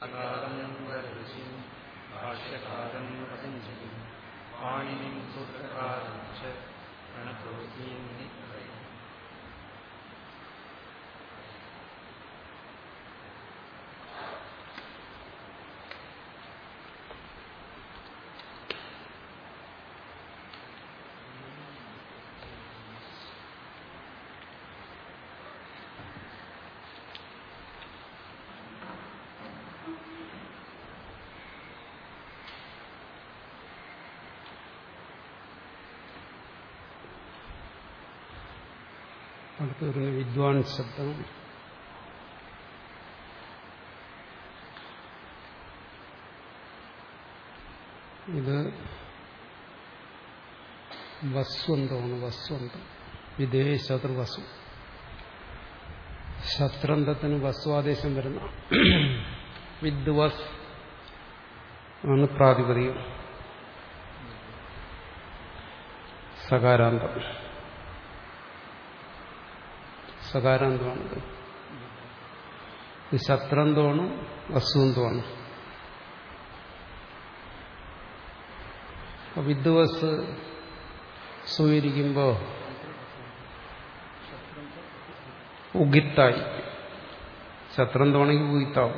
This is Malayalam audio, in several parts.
അകാരം വരരുചി ഭാഷ്യകാരം പതഞ്ജലി പാണിനിം സൂത്രകാരം ച പ്രണതോസീനി അടുത്ത് വരുന്ന വിദ്വാൻ ശബ്ദം ഇത് വസ്വന്തമാണ് വസ്വന്തം വിധേ ശത്രുവസു ശത്രന്തത്തിന് വസ്വാദേശം വരുന്ന വിദ്വസ് ആണ് പ്രാതിപതികം സകാരാന്തം സകാരാന്തമാണിത് ഇത് ശത്രന്തമാണ് വസ്തുന്തമാണ് വിദ്വസ് സ്വീകരിക്കുമ്പോൾ ഉഗിത്തായി ശത്രന്തമാണെങ്കിൽ ഉഗിത്താവും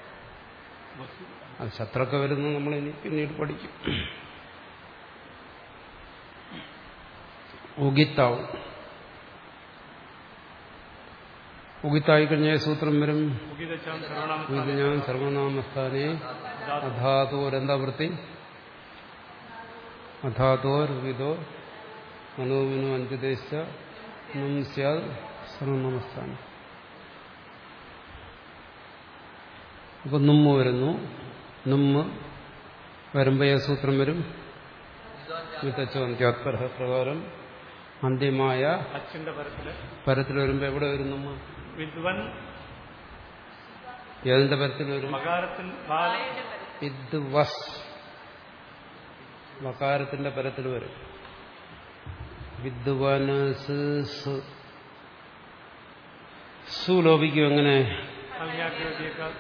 അത് ശത്രൊക്കെ വരുന്നത് നമ്മൾ ഇനി പിന്നീട് പഠിക്കും ഉഗിത്താവും ഉഗിത്തായി കഴിഞ്ഞ സൂത്രം വരും ഇത് ഞാൻ സർവനാമസ്ഥാനെ അധാതോരെന്താ വൃത്തി അധാതോർ വിതോ മനോവിനോ അഞ്ചുദേശ നും സ്യാദ് സർവനാമസ്ഥാനം അപ്പൊ നുമ്മ വരുന്നു നുമ്മ വരുമ്പോ ഏ സൂത്രം വരും മിതച്ചോന്ത്യാത്പര പ്രകാരം അന്ത്യമായ അച്ഛന്റെ പരത്തില് പരത്തിൽ വരുമ്പോ എവിടെ വരും നമ്മ വിദ്വൻ ഏതിന്റെ പരത്തിൽ വരും മകാരത്തിൽ ബാല ഇത് വസ് വകാരത്തിന്റെ പരത്തിൽ വരും വിദ്വാന് സുലോപിക്കും എങ്ങനെ സംജ്ഞാഗ്രതിയേക്കാൾ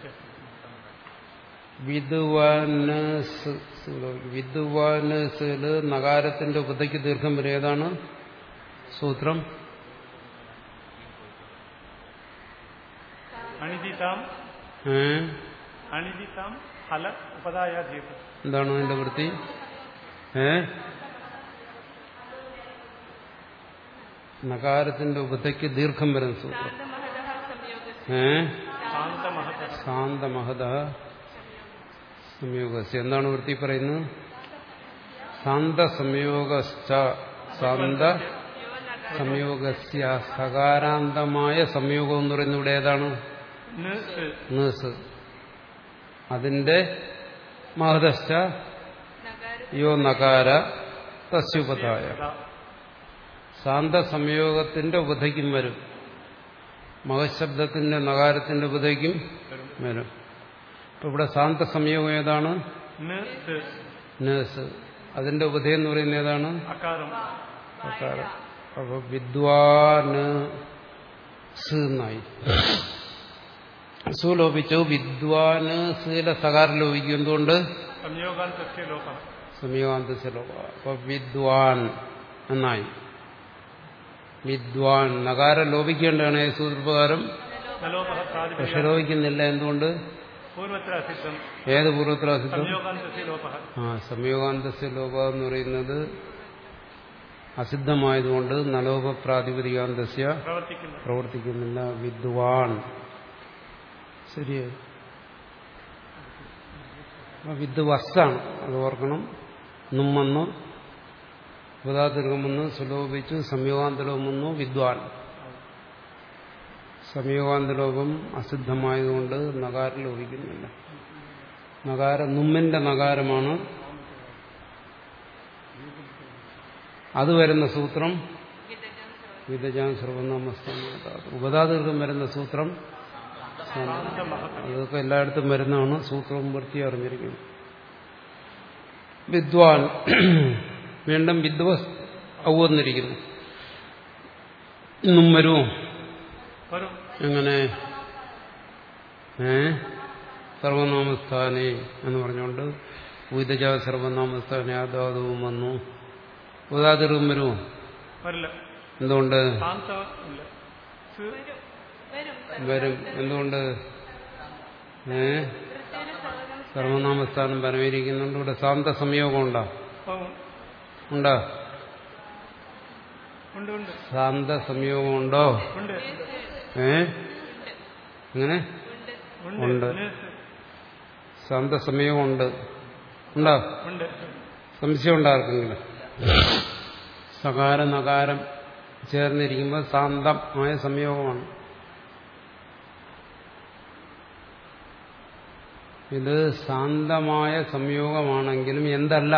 വിദ്വാന് വിദ്വാനസില് നഗാരത്തിന്റെ ഉപതയ്ക്ക് ദീർഘം വരും ഏതാണ് സൂത്രം അണിതിതാം ഏ അണിതിതാം ഫല ഉപതായ ജീവ എന്താണ് അതിന്റെ വൃത്തി ഏ നകാരത്തിന്റെ ഉപതയ്ക്ക് ദീർഘം വരുന്ന സൂത്രം ഏ ശാന്തമഹത ശാന്തമഹത സംയോഗസ്യ എന്താണ് വൃത്തി പറയുന്നത് ശാന്ത സംയോഗശ്ച ശാന്ത സംയോഗസ്യ സകാരാന്തമായ സംയോഗം എന്ന് പറയുന്നത് ഇവിടെ ഏതാണ് ന് സ് നീസ് അതിന്റെ മഹതശ്ച യോ നകാര തസ്യുപതായ ശാന്ത സംയോഗത്തിന്റെ ഉപധയ്ക്കും വരും മഹശബ്ദത്തിന്റെ നകാരത്തിന്റെ ഉപധയ്ക്കും വരും ഇപ്പൊ ഇവിടെ ശാന്ത സംയോഗം ഏതാണ് ന് സ് നേഴ്സ് അതിന്റെ ഉപധയം എന്ന് പറയുന്നത് ഏതാണ് അകാരം അകാരം. അപ്പൊ വിദ്വാന് സ് എന്നായി സുലോപിച്ചു വിദ്വാന് സിലെ സകാരം ലോപിക്കും എന്തുകൊണ്ട് സംയോഗാന്തസ്യ ലോക സമീകാന്ത ലോപ അപ്പൊ വിദ്വാൻ എന്നായി വിദ്വാൻ നകാരം ലോപിക്കേണ്ടതാണ് ഈ സൂത്രപ്രകാരം നലോപ പ്രാതിപതിക പക്ഷെ ലോപിക്കുന്നില്ല എന്തുകൊണ്ട് പൂർവത്ര അസിദ്ധം ഏത് പൂർവ്വത്രാസിത്വം സംയോഗാന്തസ്യ ലോപ ആ സംയോഗാന്തസ്യ ലോപ എന്ന് പറയുന്നത് അസിദ്ധമായതുകൊണ്ട് നലോപ പ്രാതിപതികാന്തസ്യ പ്രവർത്തിക്കുന്നു പ്രവർത്തിക്കുന്നില്ല വിദ്വാൻ ശരിയായി അപ്പൊ വിദ്വസ്സാണ് അത് ഓർക്കണം നുമ്മെന്ന് ഉപതാതിർഗമെന്ന് സുലോപിച്ചു സംയോഗാന്തലോകം വന്നു വിദ്വാൻ സംയോഗാന്തലോകം അസിദ്ധമായതുകൊണ്ട് നകാരം ലോപിക്കുന്നില്ല നകാരം നുമ്മിന്റെ നകാരമാണ് അത് വരുന്ന സൂത്രം വിദജാൻ സർവനാമസ്ഥാന ഉപതാതീർഘം വരുന്ന സൂത്രം അതൊക്കെ എല്ലായിടത്തും വരുന്നതാണ് സൂത്രവും വൃത്തി അറിഞ്ഞിരിക്കുന്നത് വിദ്വാൻ വീണ്ടും വിദ്വസ് ഔവന്നിരിക്കുന്നു ഇന്നും വരുമോ വരും എങ്ങനെ ഏ സർവനാമസ്ഥാനെ എന്ന് പറഞ്ഞുകൊണ്ട് ഉദിജ സർവനാമസ്ഥാനെ ആ ധാതുവും വന്നു ഉദാതിർവും വരുമോ വരില്ല എന്തുകൊണ്ട് ശാന്ത ഇല്ല സ് വരും എന്തുകൊണ്ട് ഏ സർവനാമസ്ഥാനം പരമേരിക്കുന്നുണ്ട് ഇവിടെ ശാന്ത സംയോഗം ഉണ്ടോ ഓ, ഉണ്ടോ ഉണ്ട് ഉണ്ട് ശാന്ത സംയോഗം ഉണ്ടോ ഉണ്ട് ഏ എങ്ങനെ ഉണ്ട് ഉണ്ട്. നേഴ്സ്. ശാന്ത സംയോഗം ഉണ്ട് ഉണ്ടോ ഉണ്ട് സംശയം ഉണ്ടാർക്കെങ്കിലും സകാര നകാരം ചേർന്നിരിക്കുമ്പോൾ ശാന്തമായ സംയോഗമാണ് ഇത് ശാന്തമായ സംയോഗമാണെങ്കിലും എന്തല്ല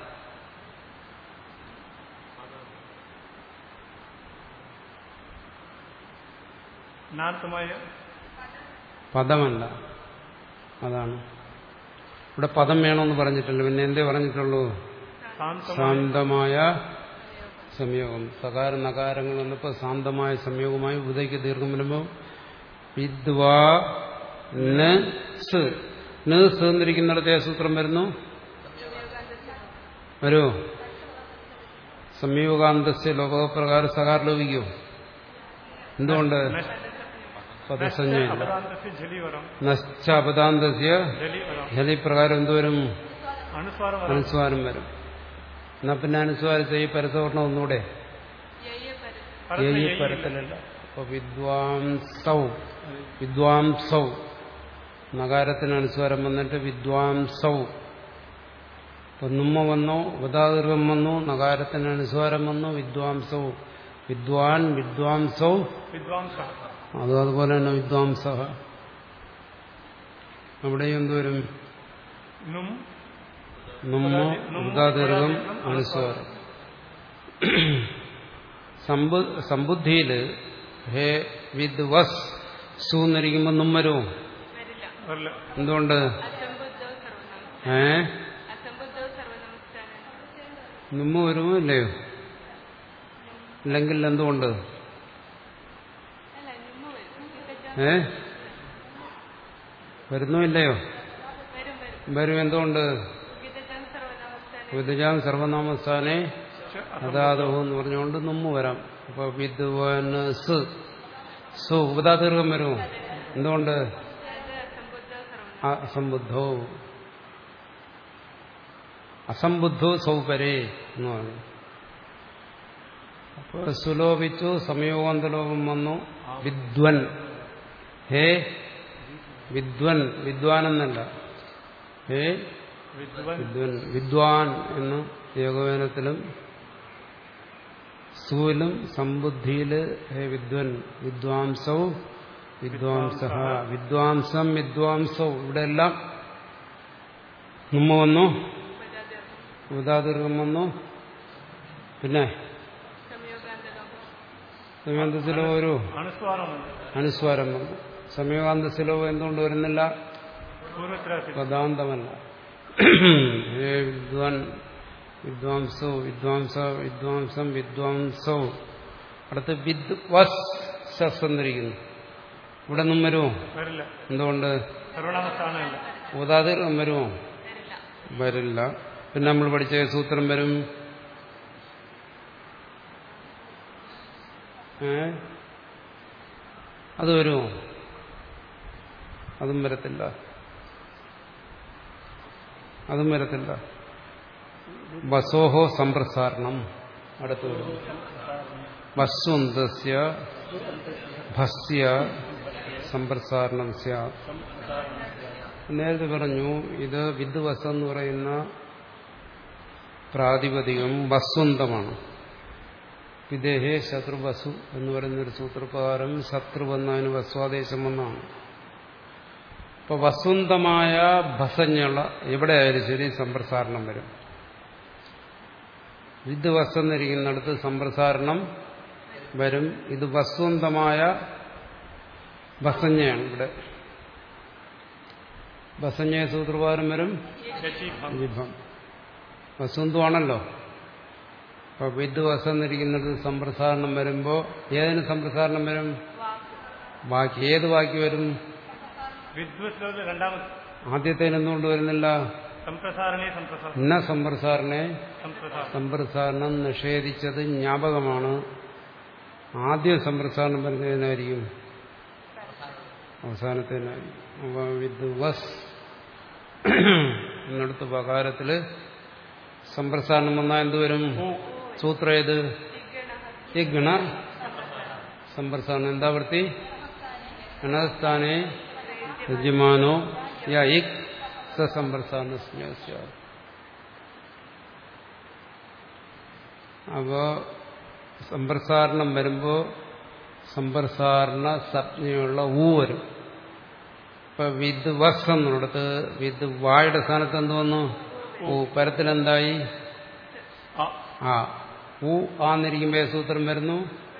നാർത്ഥമായ പദമല്ല അതാണ് ഇവിടെ പദം വേണമെന്ന് പറഞ്ഞിട്ടില്ല പിന്നെ എന്തേ പറഞ്ഞിട്ടുള്ളൂ ശാന്തമായ ശാന്തമായ സംയോഗം സകാര നകാരങ്ങൾ വന്നപ്പോൾ ശാന്തമായ സംയോഗമായി ഉദയ്ക്ക് ദീർഘം വരുമ്പോൾ വിദ്വാ ന് സ് ന് സ് എന്നിരിക്കുന്നിടത്ത് ഏത് സൂത്രം വരുന്നു വരുമോ സംയോഗാന്തസ്യ ലോകപ്രകാര സകാര ലോപിക്കോ എന്തുകൊണ്ട് പദസഞ്ജയില്ല അപദാന്തസ്യ ജലീവരം നശ്ച അപദാന്തസ്യ ജലീവരം ജലിപ്രകാരം എന്തുവരും അനുസ്വാരം അനുസ്വാരം വരും എന്നാ പിന്നെ അനുസ്വാരത്തെ ഈ പരസവർണം ഒന്നുകൂടെ ഈ പരത്തിലല്ല അപ്പൊ വിദ്വാംസൗ വിദ്വാംസൗ നഗാരത്തിന് അനുസ്വാരം വന്നിട്ട് വിദ്വാംസൗ ഇപ്പൊ നുമ്മ വന്നു ഉപതാദീർഘം വന്നു നഗാരത്തിന് അനുസ്വാരം വന്നു വിദ്വാംസൗ വിദ്വാൻ വിദ്വാംസൗ വിദ്വാംസ അതും അതുപോലെ തന്നെ വിദ്വാംസ അവിടെയും എന്തുവരും നും നുമ്മ ഉപതാദീർഘം അനുസ്വാരം സമ്പു- സമ്പുദ്ധിയില് ഹേ വിദ് വസ് സു എന്നിരിക്കുമ്പോ നുമ്മരവും വരില്ല എന്തുകൊണ്ട് ഏ നുമ്മ വരുമോ ഇല്ലയോ ഇല്ലെങ്കിൽ എന്തുകൊണ്ട് ഏ വരുന്നോ ഇല്ലയോ വരും എന്തുകൊണ്ട് വിദജാം സർവനാമസ്ഥാനെ അതാതഹോ എന്ന് പറഞ്ഞുകൊണ്ട് നുമ്മ വരാം അപ്പൊ വിദ്വന് സ് സു ഉപതാദീർഘം വരുമോ എന്തുകൊണ്ട് അസംബുദ്ധോ അസംബുദ്ധോ സൗപരേ എന്ന് പറഞ്ഞു അപ്പോൾ സുലോപിച്ചു സംയോഗാന്തലോകം വന്നു വിദ്വൻ ഹേ വിദ്വൻ വിദ്വാൻ എന്നല്ല ഹേ വിദ്വൻ വിദ്വൻ വിദ്വാൻ എന്ന് ഏകോപനത്തിലും സൂലും സമ്പുദ്ധിയില് ഹേ വിദ്വൻ വിദ്വാംസൗ വിദ്വാംസ വിദ്വാംസം വിദ്വാംസൗ ഇവിടെ എല്ലാം നമ്മ വന്നു ഉദാദീർഘം വന്നു പിന്നെ സമയാന്തത്തിലോ ഒരു അനുസ്വാരമുണ്ട് അനുസ്വാരം വന്നു സമയകാന്തത്തിലോ എന്തുകൊണ്ട് വരുന്നില്ല പൂർവത്രാസി പദാന്തമല്ല ഹേ വിദ്വാൻ വിദ്വാംസോ വിദ്വാംസ വിദ്വാംസം വിദ്വാംസോ അടുത്ത് വിദ് വസ് സസ് എന്നിരിക്കുന്നു ഇവിടെ നിന്നും വരുമോ വരില്ല എന്തുകൊണ്ട് സർവനാമസ്ഥാനമില്ല ഉദാതിർക്കം വരുമോ വരില്ല പിന്നെ നമ്മൾ പഠിച്ച സൂത്രം വരും ഏ അത് വരുമോ അതും വരത്തില്ല അതും വരത്തില്ല വസോഹോ സംപ്രസാരണം അടുത്ത് വരുന്നു വസ്വന്തസ്യ ഭസ്യ സംപ്രസാരണം സ്യാ നേരത്തെ പറഞ്ഞു ഇത് വിദ്വസ് എന്ന് പറയുന്ന പ്രാതിപതികം വസ്വന്തമാണ് വിദേഹേ ശത്രുവസു എന്ന് പറയുന്നൊരു സൂത്രപ്രകാരം ശത്രു വന്നതിന് വസ്വാദേശം വന്നാണ് ഇപ്പൊ വസ്വന്തമായ ഭസഞ്ഞുള്ള എവിടെയായാലും ശരി സംപ്രസാരണം വരും വിദ് വസ്തെന്നിരിക്കുന്നിടത്ത് സംപ്രസാരണം വരും ഇത് വസ്വന്തമായ ഭസഞ്ഞയാണ് ഇവിടെ ഭസഞ്ഞ സൂത്രപ്രകാരം വരും ശശിഭം വിഭം വസുന്തുവാണല്ലോ അപ്പൊ വിദ് വസന്നിരിക്കുന്നത് സംപ്രസാരണം വരുമ്പോ ഏതിന് സംപ്രസാരണം വരും ബാക്കി ഏത് ബാക്കി വരും വിദ്വസ്ലോക രണ്ടാമത് ആദ്യത്തേന് എന്തുകൊണ്ട് വരുന്നില്ല സംപ്രസാരണേ സംപ്രസാര ഇന്ന സമ്പ്രസാരനെ സംപ്രസാര സമ്പ്രസാരണം നിഷേധിച്ചത് ജ്ഞാപകമാണ് ആദ്യം സമ്പ്രസാരണം വരുന്നതിനായിരിക്കും അവസാനത്തേനായിരിക്കും അപ്പൊ വിദ്വസ് എന്നിടത്ത് പകാരത്തില് സമ്പ്രസാരണം വന്നാൽ എന്തുവരും സൂത്രം ഏത് ഈ ഗണ സമ്പ്രസാരണം എന്താ വൃത്തി ഗണസ്ഥാനെ യജമാനോ യാ ഇക് സമ്പ്രസാരണ അപ്പോ സമ്പ്രസാരണം വരുമ്പോ സമ്പ്രസാരണ സപ്നയുള്ള ഊ വരും ഇപ്പൊ വിദ് വസ് എന്നുള്ളത് വിദ് വായുടെ സ്ഥാനത്ത് എന്ത് വന്നു ഊ പരത്തിലെന്തായി ആ ആ ഊ ആന്നിരിക്കുമ്പോ സൂത്രം വരുന്നു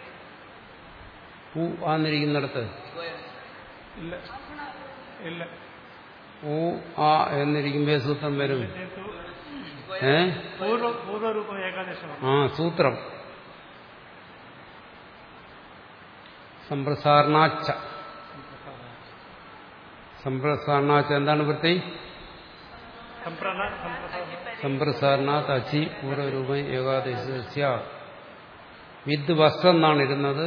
ഊ ആന്നിരിക്കുന്നിടത്ത് ഇല്ല ഇല്ല ഊ ആ എന്നിരിക്കുമ്പോ സൂത്രം വരും ജേതു ഏ പൂർവ പൂർവ്വരൂപം ഏകാദശമാണ് ആ സൂത്രം സമ്പ്രസാരണാച്ച സമ്പ്രസാരണാച്ച എന്താണ് വൃത്തി സംപ്രണ സംപ്രസാരണ സമ്പ്രസാരണാത്ത് അച്ചി പൂർവ്വരൂപം ഏകാദശ വിദ് വസ് എന്നാണ് ഇരുന്നത്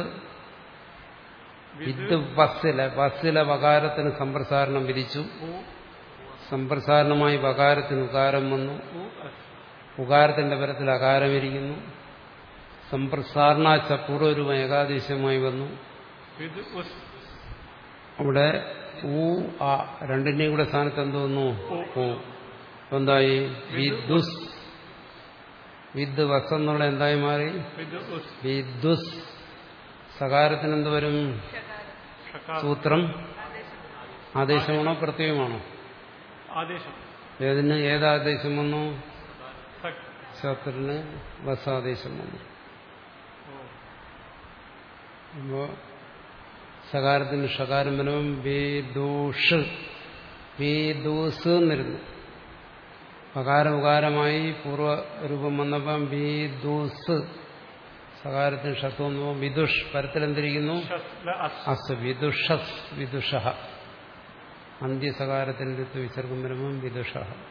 വിദ് വസ്സിലെ വസ്സിലെ വകാരത്തിന് സമ്പ്രസാരണം വിധിച്ചു ഊ സമ്പ്രസാരണമായി വകാരത്തിന് ഉകാരം വന്നു ഊ അസ് ഉകാരത്തിന്റെ പരത്തിൽ അകാരം ഇരിക്കുന്നു സമ്പ്രസാരണാച്ച പൂർവ്വരൂപം ഏകാദേശമായി വന്നു വിദ് ഉസ് അവിടെ ഊ ആ രണ്ടിന്റെയും കൂടെ സ്ഥാനത്ത് എന്ത് വന്നു ഊ അപ്പൊ എന്തായി വിദുസ് വിദ് വസ് എന്നുള്ള എന്തായി മാറി വിദ് ഉസ് വിദുസ് സകാരത്തിന് എന്ത് വരും ഷകാർ സൂത്രം ആദേശമാണോ പ്രത്യയമാണോ ആദേശം ഏതിന് ഏതാദേശം വന്നു സക് ശത്രുന് വസാദേശം വന്നു ഓ അപ്പോ സകാരത്തിന് ഷകാരം വരും വേദോഷ് വേദോസ് എന്നിരുന്നു പകാരം ഉകാരമായി പൂർവ്വരൂപം വന്നപ്പം വേദോസ് സകാരത്തിന് ഷത്വം വന്നപ്പോൾ വിദുഷ് പരത്തിലെന്തിരിക്കുന്നു ഷസ് ല അസ് അസ് വിദുഷസ് വിദുഷ അന്ത്യസകാരത്തിന്റെ അടുത്ത് വിസർഗം വരുമ്പം വിദുഷ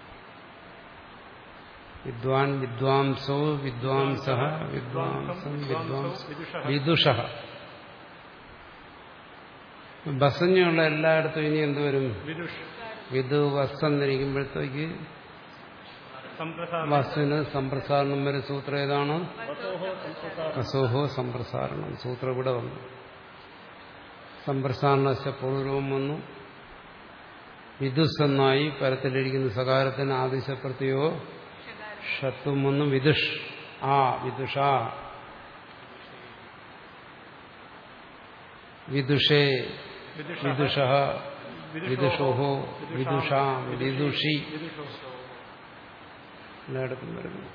വിദ്വാൻ വിദ്വാംസോ വിദ്വാംസ വിദ്വാംസം വിദ്വാംസ വിദുഷ ബസഞ്ഞുള്ള എല്ലായിടത്തും ഇനി എന്തുവരും വിദുഷ് വിദു വസ് എന്നിരിക്കുമ്പോഴത്തേക്ക് സംപ്രസാരണ വസ്സിന് സമ്പ്രസാരണം വരെ സൂത്രം ഏതാണ് വസോഹോ സംപ്രസാര അസോഹോ സമ്പ്രസാരണം സൂത്രം ഇവിടെ വന്നു സമ്പ്രസാരണ പൂർവം വന്നു വിദുസ് എന്നായി പരത്തിലിരിക്കുന്ന സകാരത്തിന് ആദിശപ്രത്യോ ഷത്വം വന്നു വിദുഷ് ആ വിദുഷ വിദുഷേ വിദുഷ വിദുഷ വിദുഷോഹോ വിദുഷാം വിദുഷി വിദുഷോ എല്ലായിടത്തും വരുന്നു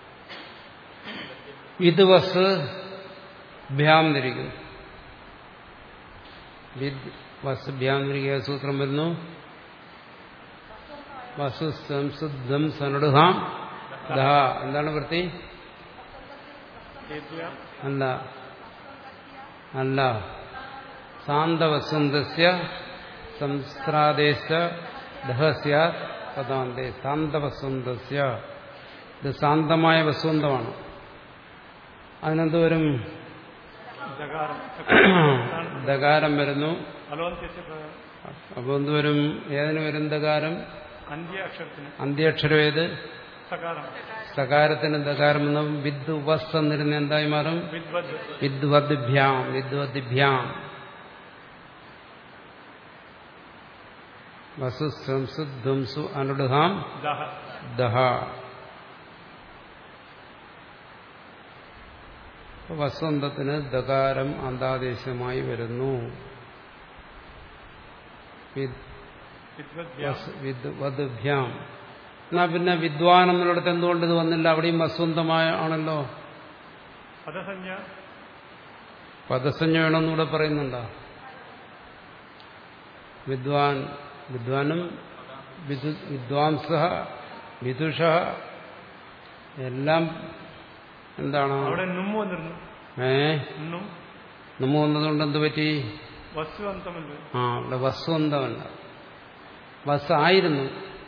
വിദ്വസ് ഭ്യാം ധരിക്കുന്നു വിദ് വസ് ഭ്യാം ധരിക്കുക സൂത്രം വരുന്നു വസു സംസുദ്ധം സനടുഹാം ദഹ എന്താണ് വൃത്തി ഹേത്വ അല്ല അല്ല സാന്തവസന്തസ്യ സംസ്രാദേശ ദഹസ്യ പദാന്തേ സാന്തവസന്തസ്യ ഇത് സാന്തമായ വസന്തമാണ് അതിനെന്ത് വരും ജകാരം ദകാരം വരുന്നു അലോന്ത്യസ്യ അപ്പോൾ എന്ത് വരും ഏതിന് വരും ദകാരം അന്ത്യ അക്ഷരത്തിന് അന്ത്യക്ഷരം ഏത് സകാരം സകാരത്തിന് ദകാരം എന്ന വിദ് വസ് എന്നിരുന്ന എന്തായി മാറും വിദ്വദ് വിദ്വദ്ഭ്യാം വിദ്വദ്ഭ്യാം വസു സംസുധ്വംസു അനുടുഹാം ദഹ ദഹ വസന്തത്തിന് ദകാരം അന്താദേശമായി വരുന്നു വിദ് വിദ്വദ്ഭ്യാം വസ് വിദ് വദ്ഭ്യാം എന്നാ പിന്നെ വിദ്വാൻ എന്നുള്ളിടത്ത് എന്തുകൊണ്ട് ഇത് വന്നില്ല അവിടെയും വസന്തമായ ആണല്ലോ പദസഞ്ജ പദസഞ്ജ വേണമെന്നൂടെ പറയുന്നുണ്ടോ വിദ്വാൻ വിദ്വാനും വിദു വിദ്വാംസ വിദുഷ എല്ലാം എന്താണ് അവിടെ നുമ്മു വന്നിരുന്നു ഏ നും നമ്മ വന്നതുകൊണ്ട് എന്ത് പറ്റി വസ്തു അന്തമല്ല ആ ഇവിടെ വസ്വന്തമല്ല വസ് ആയിരുന്നു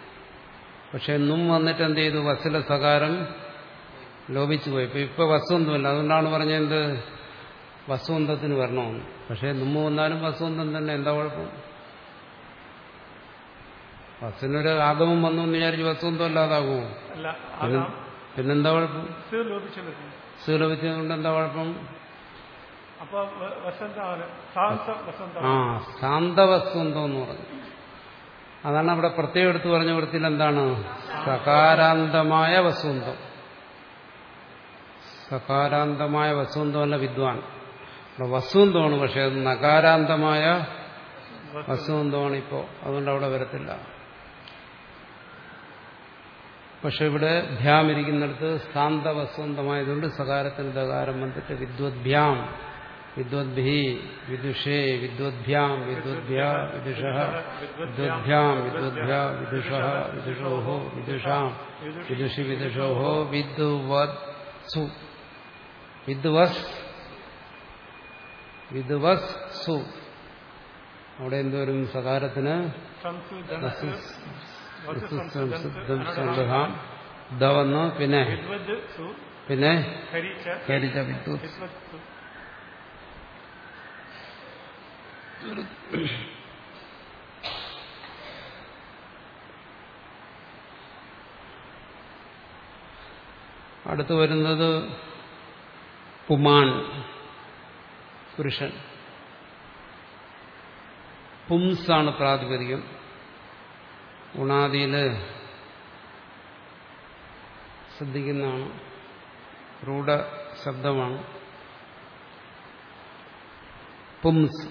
പക്ഷെ നും വന്നിട്ട് എന്ത് ചെയ്തു വസ്സിലെ സകാരം ലോപിച്ചു പോയി ഇപ്പൊ ഇപ്പൊ വസ്തുവന്തമില്ല അതുകൊണ്ടാണ് പറഞ്ഞത് വസ്തുവന്തത്തിന് വരണമെന്ന് പക്ഷെ നുമ്മ വന്നാലും വസ്തുവന്തം തന്നെ എന്താ കുഴപ്പം വസ്തുവിനൊരു ആഗമം വന്നു എന്ന് വിചാരിച്ച് വസ്തുവന്തം അല്ലാതാകുമോ അല്ല പിന്നെ അതാ പിന്നെന്താ കുഴപ്പം സ് ലോപിച്ചല്ലോ സ് ലോപിച്ചതുകൊണ്ട് എന്താ കുഴപ്പം അപ്പൊ വ- വസന്തമാണ് ശാന്ത വസന്തം ആ ശാന്തവസ്തുന്തം എന്ന് പറഞ്ഞു അതാണ് അവിടെ പ്രത്യേകം എടുത്തു പറഞ്ഞ വൃത്തിയിൽ എന്താണ് സകാരാന്തമായ വസ്തുന്തം സകാരാന്തമായ വസ്തുന്തമല്ല വിദ്വാൻ ഇവിടെ വസ്തുന്തമാണ് പക്ഷെ അത് നകാരാന്തമായ വസ്തുന്തമാണ് ഇപ്പോ അതുകൊണ്ട് അവിടെ വരത്തില്ല പക്ഷെ ഇവിടെ ഭ്യാം ഇരിക്കുന്നിടത്ത് ശാന്തവസ്തുന്തമായതുകൊണ്ട് സകാരത്തിന് ദകാരം വന്നിട്ട് വിദ്വദ്ഭ്യാം വിദ്വദ്ഭി വിദുഷേ വിദ്വദ്ഭ്യാം വിദ്വദ്ഭ്യ വിദുഷ വിദ്വദ്ഭ്യാം വിദ്വദ്ഭ്യ വിദുഷ വിദുഷോഹോ വിദുഷാം വിദുഷി വിദുഷോഹോ വിദ്വത്സു വിദ്വസ് വിദ്വസ് സു അവിടെ എന്തോരും സകാരത്തിന് സംസു ധനസ് വസു സിദ്ധം സംഗ്രഹാം ദ വന്നു പിന്നെ വിദ്വദ് സു പിന്നെ ഖരിച്ച കരിച്ച വിദ്വത് വിദ്വത് സു അടുത്ത് വരുന്നത് പുമാൻ പുരുഷൻ പുംസാണ് പ്രാതിപതികം ഉണാദിയില് ശ്രദ്ധിക്കുന്നതാണ് റൂഢ ശബ്ദമാണ് പുംസ്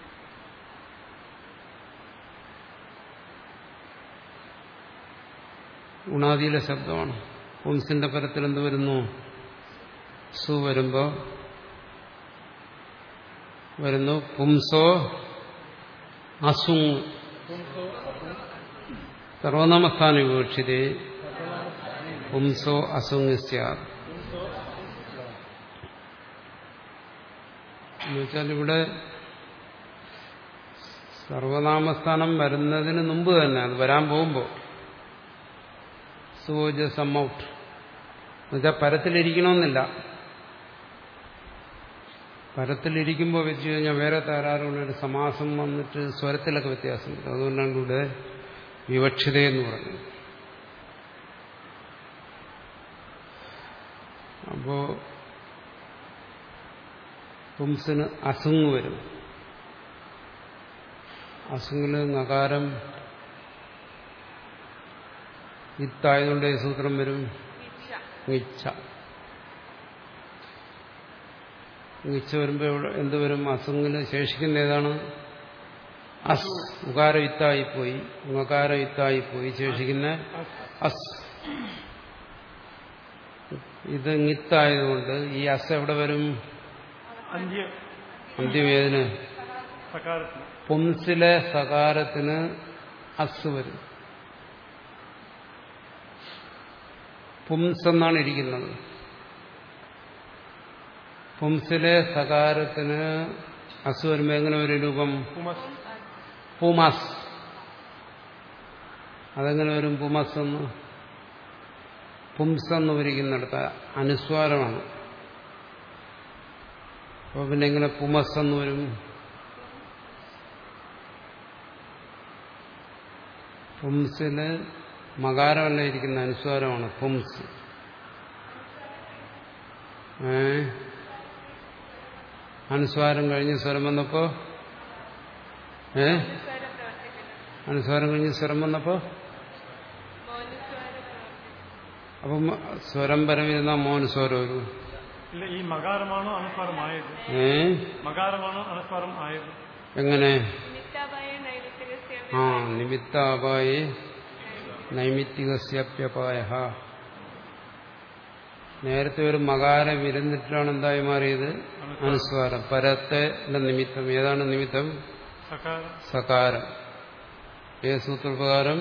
ഉണാദിയിലെ ശബ്ദമാണ് പുംസിന്റെ പരത്തിൽ എന്ത് വരുന്നു സു വരുമ്പോ വരുന്നു പുംസോ അസുങ് സർവനാമസ്ഥാന വിവക്ഷിതേ പുംസോ അസുങ് സ്യാത് എന്നുവെച്ചാൽ ഇവിടെ സർവനാമസ്ഥാനം വരുന്നതിന് മുമ്പ് തന്നെ അത് വരാൻ പോകുമ്പോൾ സോജ സമ്മൗട്ട് എന്നുവെച്ചാൽ പരത്തിലിരിക്കണമെന്നില്ല പരത്തിലിരിക്കുമ്പോൾ വെച്ച് കഴിഞ്ഞാൽ വേറെ തകരാറുള്ള ഒരു സമാസം വന്നിട്ട് സ്വരത്തിലൊക്കെ വ്യത്യാസം വരും അതുകൊണ്ടാണ് ഇവിടെ വിവക്ഷിതയെന്ന് പറഞ്ഞത് അപ്പോ പുംസിന് അസുങ് വരും അസുങ്ങില് നകാരം ഇത്തായതുകൊണ്ട് ഈ സൂത്രം വരും ഇച്ഛ ഇച്ഛ വരുമ്പോ ഇവിടെ എന്ത് വരും അസുങ്ങില് ശേഷിക്കുന്ന ഏതാണ് അസ് ഉകാരം ഇത്തായിപ്പോയി ഉകാരം ഇത്തായിപ്പോയി ശേഷിക്കുന്ന അസ് ഇത് ഇത്തായതുകൊണ്ട് ഈ അസ് എവിടെ വരും അന്ത്യ അന്ത്യവേദന സകാരത്തിന് പുംസിലെ സകാരത്തിന് അസ് വരും പുംസ് എന്നാണ് ഇരിക്കുന്നത് പുംസിലെ സകാരത്തിന് അസ് വരുമ്പോൾ എങ്ങനെ ഒരു രൂപം കുമസ് പുമസ് അതെങ്ങനെ വരും പുമസ് എന്ന് പുംസ് എന്ന് വിരിക്കുന്നിടത്ത് അനുസ്വാരമാണ് അപ്പൊ പിന്നെ എങ്ങനെ പുമസ് എന്ന് വരും പുംസില് മകാരമല്ല ഇരിക്കുന്ന അനുസ്വാരമാണ് പുംസ് ഏ അനുസ്വാരം കഴിഞ്ഞ് സ്വരം വന്നപ്പോ ഏ അനുസ്വാരം കഴിഞ്ഞ് സ്വരം വന്നപ്പോ അപ്പം സ്വരം പരമിരുന്ന മോനുസ്വരം ഒരു ഇല്ല ഈ മകാരമാണോ അനുസ്വാരമായത് ഏ മകാരമാണോ അനുസ്വാരം ആയത് എങ്ങനെ നിമിത്താപായ നൈമിത്തികസ്യ ആ നിമിത്താപായി നൈമിത്തികസ്യപ്യപായ നേരത്തെ ഒരു മകാരം ഇരുന്നിട്ടാണ് എന്തായി മാറിയത് അനുസ്വാരം പരത്തെ നിമിത്തം ഏതാണ് നിമിത്തം സകാരം സകാരം ഏത് സൂത്രപ്രകാരം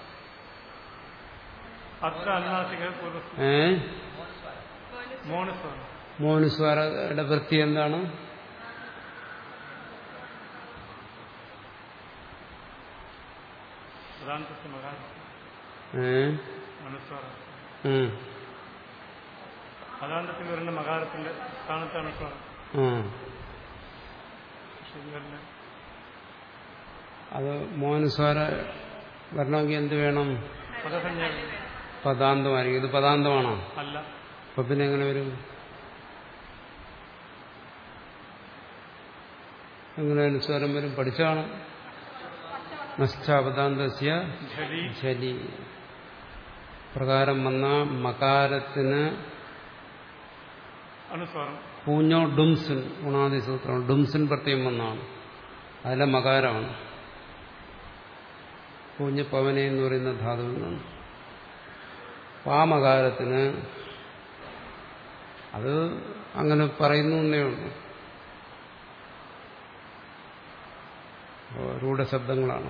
അത്ര അന്നാസിക പൂർവ്വ ഏ മോനസ്വാരം മോനുസ്വാരയുടെ വൃത്തി എന്താണ് പ്രധാനത്തെ മകാരം ഏ അനുസ്വാരം ഉം. അതാണ്ടത്തിൽ വരുന്ന മകാരത്തിന്റെ സ്ഥാനത്ത് അനുസ്വാരം ആ ശരി വരില്ല അത് മോനുസ്വാര വരണമെങ്കിൽ എന്ത് വേണം പദസഞ്ജ പദാന്തമായിരിക്കും ഇത് പദാന്തമാണോ അല്ല അപ്പൊ പിന്നെ എങ്ങനെ വരും എങ്ങനെ അനുസ്വാരം വരും പഠിച്ചാണ് നശ്ചാപദാന്തസ്യ ഝലി ശലി പ്രകാരം വന്ന മകാരത്തിന് അനുസ്വാരം പൂഞ്ഞോ ഡുംസിൻ ഗുണാദി സൂത്രം ഡുംസിൻ പ്രത്യം വന്നാണ് അതിലെ മകാരമാണ് പൂഞ്ഞ പവന എന്ന് പറയുന്ന ധാതുവിൽ നിന്നാണ് അപ്പൊ ആ മകാരത്തിന് അത് അങ്ങനെ പറയുന്നു എന്നേ ഉള്ളൂ അപ്പോ രൂഢശബ്ദങ്ങളാണ്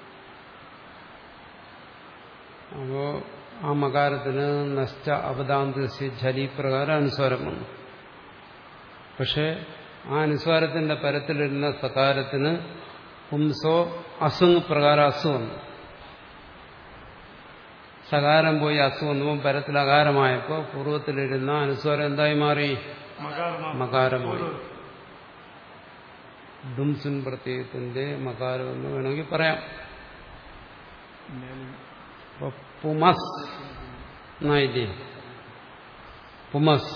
അപ്പോ ആ മകാരത്തിന് നഷ്ട അപദാന്തസ്യ ജലീപ്രകാരം അനുസ്വാരം വന്നു പക്ഷെ ആ അനുസ്വാരത്തിന്റെ പരത്തിലിരുന്ന സകാരത്തിന് പുംസോ അസുങ് പ്രകാരം അസു വന്നു സകാരം പോയി അസു വന്നപ്പോൾ പരത്തിൽ അകാരമായപ്പോൾ പൂർവ്വത്തിലിരുന്ന അനുസ്വാരം എന്തായി മാറി മകാരമാണ് മകാരമായി ഡുംസുൻ പ്രത്യയത്തിന്റെ മകാരം എന്ന് വേണമെങ്കിൽ പറയാം അപ്പൊ പുമസ് എന്നായില്ലേ പുമസ്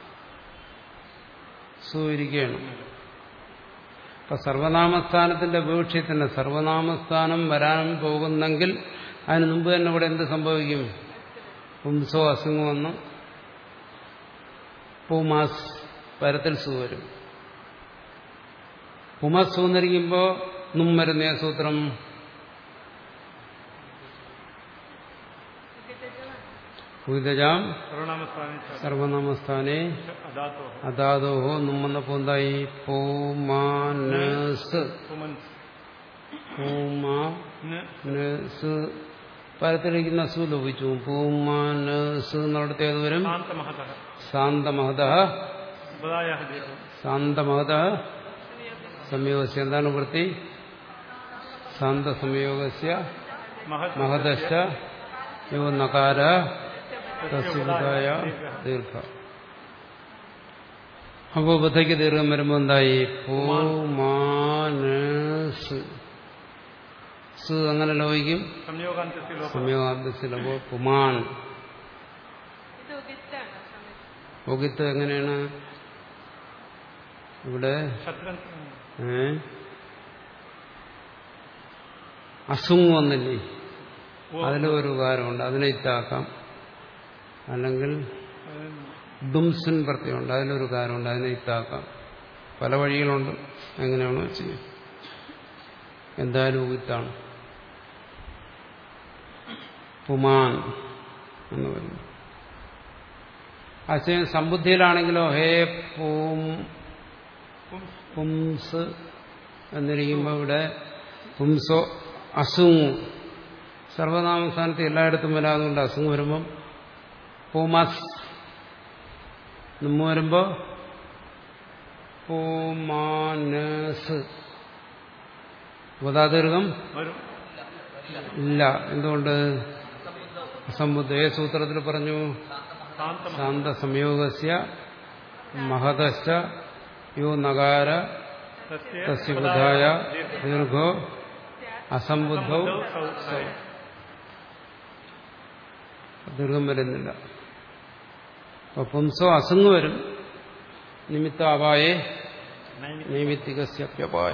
സൂയിരിക്കുകയാണ് അപ്പൊ സർവനാമസ്ഥാനത്തിന്റെ വിവക്ഷ്യത്തിന് സർവനാമസ്ഥാനം വരാൻ പോകുന്നെങ്കിൽ അതിന് മുമ്പ് തന്നെ ഇവിടെ എന്ത് സംഭവിക്കും പുംസോ അസുഖം വന്ന് പുമാസ് പരത്തിൽ സു വരും പുമസ് എന്നിരിക്കുമ്പോ നും വരുന്ന സൂത്രം ഭൂതജാം സർവനാമസ്ഥാനം സർവനാമസ്ഥാനെ അദാത്തോ അതാതോഹോ നുമ്മെന്നപ്പോ എന്തായി പൂമാനസ് പുമൻസ് പൂമാനസ് പരത്തിലിരിക്കുന്ന സു ലോപിച്ചു പൂമാനസ് എന്നിടത്ത് ഏത് വരും ശാന്തമഹത ശാന്തമഹത ഉപദായ ദീപം ശാന്തമഹത സംയോഗസ്യ എന്താണ് വൃത്തി ശാന്ത സംയോഗസ്യ മഹത് മഹതശ്ച യോ നകാര തസ്യബുധായ ദീർഘ അപ്പോ ബുദ്ധയ്ക്ക് ദീർഘം വരുമ്പോ എന്തായി പൂമാനസ് സു അങ്ങനെ ലോപിക്കും സംയോഗാന്തത്തിൽ ലോപം സംയോഗാന്തസിലപ്പോ പുമാൻ ഇത് ഉദിത്താണ് സമയത്ത് ഒകിത്ത് എങ്ങനെയാണ് ഇവിടെ ശത്രുൻ ഏ അസുങ് വന്നില്ലേ അതിന് ഒരു കാര്യമുണ്ട് അതിനെ ഇത്താക്കാം അല്ലെങ്കിൽ ദുംസുൻ പ്രത്യമുണ്ട് അതിനൊരു കാര്യമുണ്ട് അതിനെ ഇത്താക്കാം പല വഴികളുണ്ട് എങ്ങനെയാണോ ചെയ്യാം എന്തായാലും ഉകിത്താണ് പുമാൻ എന്ന് പറയുന്നു ആശയം സമ്പുദ്ധിയിലാണെങ്കിലോ ഹേ പൂം പുംസ് എന്നിരിക്കുമ്പോൾ ഇവിടെ പുംസോ അസുങ് സർവനാമസ്ഥാനത്ത് എല്ലായിടത്തും വരാതുകൊണ്ട് അസുങ് വരുമ്പം പൂമസ് നമ്മ വരുമ്പോ പൂമാനസ് ഉപതാദീർഘം വരും ഇല്ല എന്തുകൊണ്ട് അസംബുദ്ധ ഏ സൂത്രത്തിൽ പറഞ്ഞു ശാന്തമഹ ശാന്ത സംയോഗസ്യ മഹതശ്ച യോ നകാര തസ്യ തസ്യ ഉപദായ ബുധായ ദീർഘം. ദീർഘോ അസംബുദ്ധൗ സൗ സൗ. ദീർഘം വരുന്നില്ല അപ്പൊ പുംസോ അസങ് വരും നിമിത്ത അപായേ നൈമി- നൈമിത്തികസ്യപ്യപായ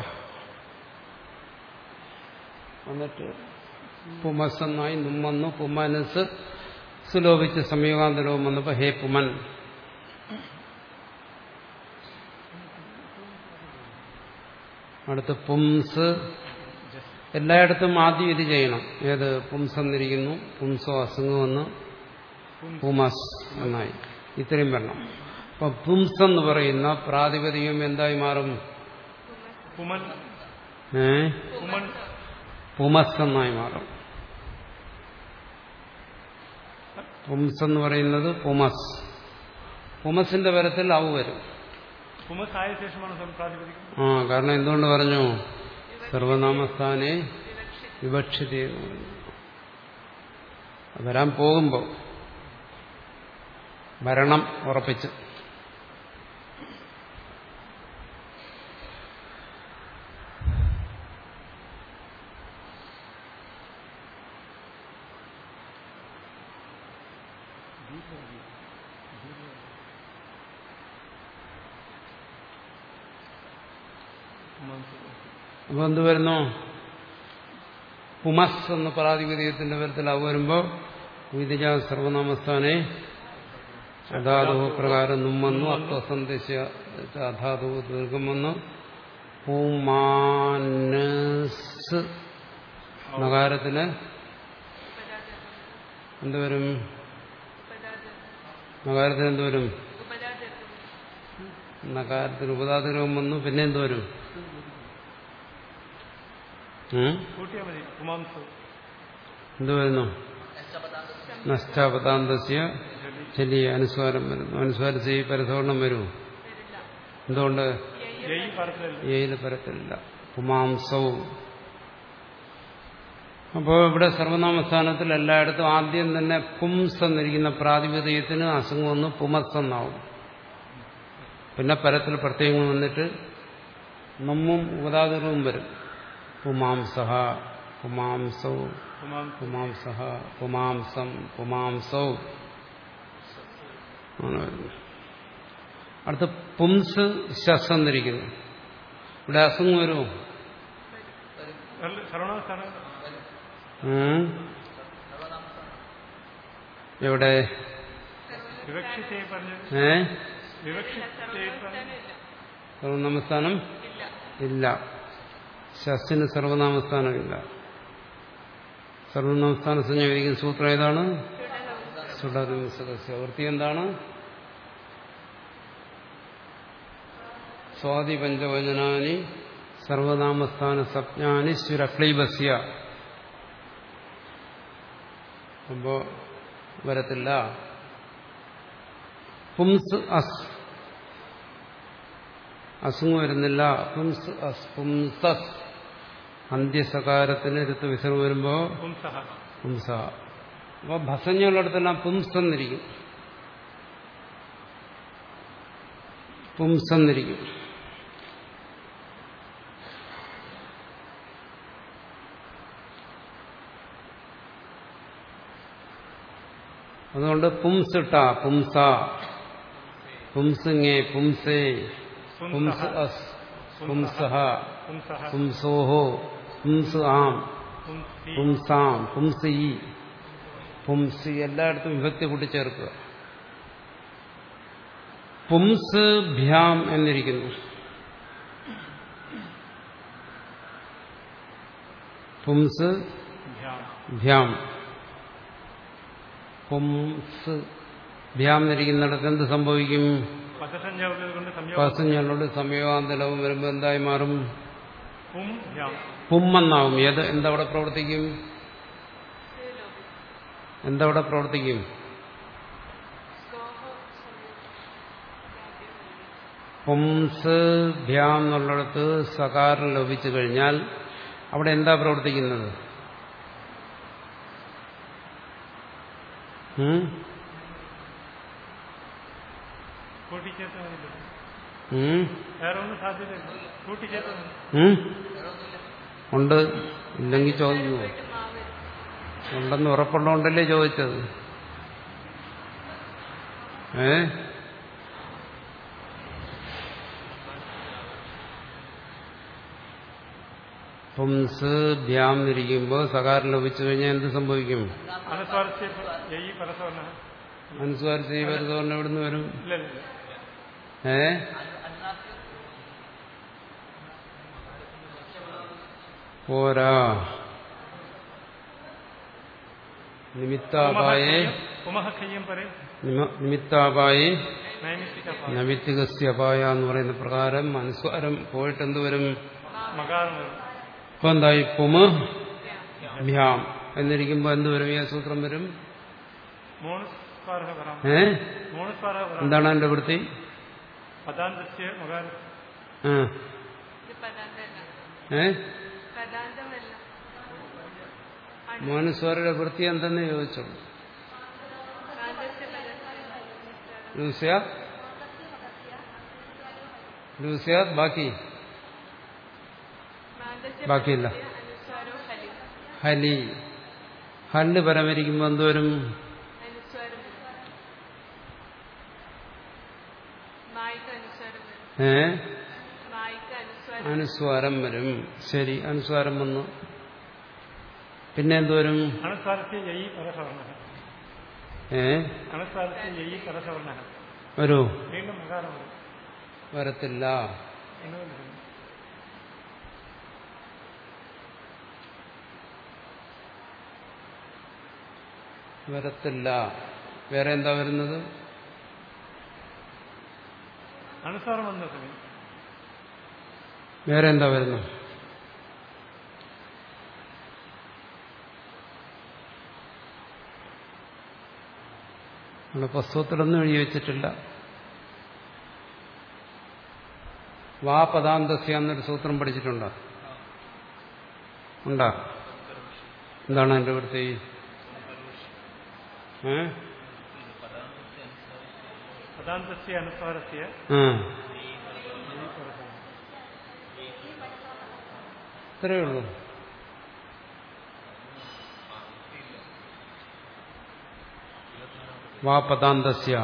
എന്നിട്ട് പുമസ്സെന്നായി നുമ്മന്നു പുമനസ് സുലോഭിച്ച് സംയോഗാന്തരവും വന്നപ്പോ ഹേ പുമൻ അടുത്ത് പുംസ് എല്ലായിടത്തും ആദ്യം ഇത് ചെയ്യണം ഏത് പുംസ് എന്നിരിക്കുന്നു പുംസോ അസുഖം വന്ന് പുമസ് എന്നായി ഇത്രയും വരണം അപ്പൊ പുംസ് എന്ന് പറയുന്ന പ്രാതിപതികം എന്തായി മാറും പുമൻ ഏ പുമൻ പുമസ് എന്നായി മാറും പുംസ് എന്ന് പറയുന്നത് പുമസ് പുമസിന്റെ പരത്തിൽ അവ വരും പുമസ് ആയ ശേഷമാണ് സ്വയം പ്രാതിപതികം ആ കാരണം എന്തുകൊണ്ട് പറഞ്ഞു സർവനാമസ്ഥാനെ വിവക്ഷിത എന്ന് പറഞ്ഞു വരാൻ പോകുമ്പോൾ വരണം ഉറപ്പിച്ച് അപ്പൊ എന്ത് വരുന്നു പുമസ് എന്ന പ്രാതിപതികത്തിന്റെ പരത്തിൽ അത് വരുമ്പോ വിധിജ സർവനാമസ്ഥാനെ അധാതു പ്രകാരം നും വന്നു അത്വസന്ദേശ അധാതു ദീർഘം വന്നു പൂമാനസ് നഗാരത്തിന് എന്തുവരും നഗാരത്തിന് എന്തുവരും നഗാരത്തിന് ഉപതാതിരവും വന്നു പിന്നെ എന്തുവരും ഉം? കൂട്ടിയാൽ മതി പുമാംസു എന്ത് വരുന്നു നഷ്ടാപതാന്തസ്യ ചെല്ലിയ അനുസ്വാരം വരുന്നു അനുസ്വാരം ചെയ് പരസവർണം വരുമോ എന്തുകൊണ്ട് ജയ് പരത്തിലല്ല ഏയില് പരത്തില്ല പുമാംസവും അപ്പോൾ ഇവിടെ സർവനാമസ്ഥാനത്തിൽ എല്ലായിടത്തും ആദ്യം തന്നെ പുംസ് എന്നിരിക്കുന്ന പ്രാതിപതികത്തിന് അസുഖം വന്ന് പുമസ് എന്നാവും പിന്നെ പരത്തിൽ പ്രത്യേകം വന്നിട്ട് നമ്മും ഉപതാതരവും വരും പുമാംസഹ പുമാംസവും പുമാംസു പുമാംസഹ പുമാംസം പുമാംസവും ആണ് വരുന്നത് അടുത്ത് പുംസ് ശസ് എന്നിരിക്കുന്നു ഇവിടെ അസുഖം വരുമോ സർവണസ്ഥാനം ഉം? എവിടെ വിവക്ഷ ചെയ്യപ്പറഞ്ഞത് ഏ വിവക്ഷ ചെയ്യപ്പറഞ്ഞത് സർവനാമസ്ഥാനം ഇല്ല ശസ്സിന് സർവനാമസ്ഥാനം ഇല്ല സർവനാമസ്ഥാന സംയോജിക്കുന്ന സൂത്രം ഏതാണ് സുഡർസദസ്യ വൃത്തി എന്താണ് സ്വാതി പഞ്ചവചനാനി സർവനാമസ്ഥാന സപ്ഞാനി സുരക്ലീബസ്യ അപ്പോ വരത്തില്ല പുംസ് അസ് അസുഖം വരുന്നില്ല പുംസ് അസ് പുംസസ് അന്ത്യസകാരത്തിന് ഋതു വിസർഗം വരുമ്പോ പുംസഹ പുംസ അപ്പൊ ഭസഞ്ഞുള്ളിടത്തെല്ലാം പുംസെന്നിരിക്കും പുംസെന്നിരിക്കും അതുകൊണ്ട് പുംസിട്ട പുംസ പുംസിങ്ങേ പുംസേ പുംസ് അസ് പുംസഹ പുംസഹ പുംസോഹോ പുംസ് ആം പുംസി പുംസാം പുംസി പുംസി എല്ലായിടത്തും വിഭക്തി കൂട്ടിച്ചേർക്കുക പുംസ് ഭ്യാം എന്നിരിക്കുന്നു പുംസ് ഭ്യാം ഭ്യാം പുംസ് ഭ്യാം എന്നിരിക്കുന്നിടത്ത് എന്ത് സംഭവിക്കും പദസഞ്ജാവുന്നത് കൊണ്ട് സംയോഗം പസഞ്ഞോട് സമയവാന്തലവും വരുമ്പോൾ എന്തായി മാറും പും ഭ്യാം പുമ്മെന്നാവും ഏത് എന്തവിടെ പ്രവർത്തിക്കും എന്തവിടെ പ്രവർത്തിക്കും പുംസ് ഭ്യാം എന്നുള്ളിടത്ത് സകാരം ലഭിച്ചു കഴിഞ്ഞാൽ അവിടെ എന്താ പ്രവർത്തിക്കുന്നത് ഉം? കൂട്ടിച്ചേർത്ത് മതി ഉം? വേറെ ഒന്നും സാധ്യതയില്ല കൂട്ടിച്ചേർത്ത് മതി ഉം? ഉണ്ട് ഇല്ലെങ്കിൽ ചോദിക്കുമോ ഉണ്ടെന്ന് ഉറപ്പുള്ളതുകൊണ്ടല്ലേ ചോദിച്ചത് ഏ പുംസ് ഭ്യാം ഇരിക്കുമ്പോൾ സകാരം ലഭിച്ചു കഴിഞ്ഞാൽ എന്ത് സംഭവിക്കും അനുസ്വാരസ്യ ജയ് പരസവർണ്ണ അനുസ്വാരിച്ച് ഈ വരുതോറിന് എവിടുന്ന് വരും ഇല്ല ഇല്ല ഏ പോരാ നിമിത്താപായേ പുമഹഖയ്യം പരേ നിമ- നിമിത്താപായേ നൈമിത്തിക നൈമിത്തികസ്യപായ എന്ന് പറയുന്ന പ്രകാരം അനുസ്വാരം പോയിട്ട് എന്ത് വരും മകാരം വരും ഇപ്പൊ എന്തായി പുമ് ഭ്യാം എന്നിരിക്കുമ്പോ എന്ത് വരും ഈ സൂത്രം വരും മൂന്ന് സ്വാരഹ വരാം ഏ മൂന്ന് സ്വാരഹ വരാം എന്താണ് എന്റെ വൃത്തി പദാന്തസ്യ മകാരം ആ. ഇത് പദാന്തമല്ല ഏ പദാന്തമല്ല മോനുസ്വരയുടെ വൃത്തി എന്തെന്ന് ചോദിച്ചോളൂ കാന്തസ്യ പദസ്യ ലൂസ്യ ലൂസ്യ ബാക്കി മാന്തസ്യ ബാക്കിയില്ല. പദസ്യ അനുസ്വാരോ ഹലി ഹലി ഹല്ല് പരമരിക്കുമ്പോൾ എന്തോരും അനുസ്വാരം മായിക്ക് അനുസ്വാരം വരും ഏ മായിക്ക് അനുസ്വാരം അനുസ്വാരം വരും ശരി അനുസ്വാരം വന്നു പിന്നെ എന്തോരും അണുസ്വാരസ്യ യയി പരസവർണ ഏ അണുസ്വാരസ്യ യയി പരസവർണ വരൂ വീണ്ടും മകാരം വരും വരത്തില്ല എന്നുകൊണ്ട് വരും. വരത്തില്ല വേറെ എന്താ വരുന്നത് അണുസ്വാരം വന്ന സമയം വേറെ എന്താ വരുന്നത് നമ്മുടെ പുസ്തകത്തിലൊന്നും എഴുതി വെച്ചിട്ടില്ല വാ പദാന്തസ്യ എന്നൊരു സൂത്രം പഠിച്ചിട്ടുണ്ടോ ഉണ്ടോ എന്താണ് എൻ്റെ ഇവിടുത്തെ ഈ ഏ പദാന്തസ്യ അനുസ്വാരസ്യ ആ യയി പരസവർണ ഇത്രയേ ഉള്ളൂ വാ പദാന്തസ്യ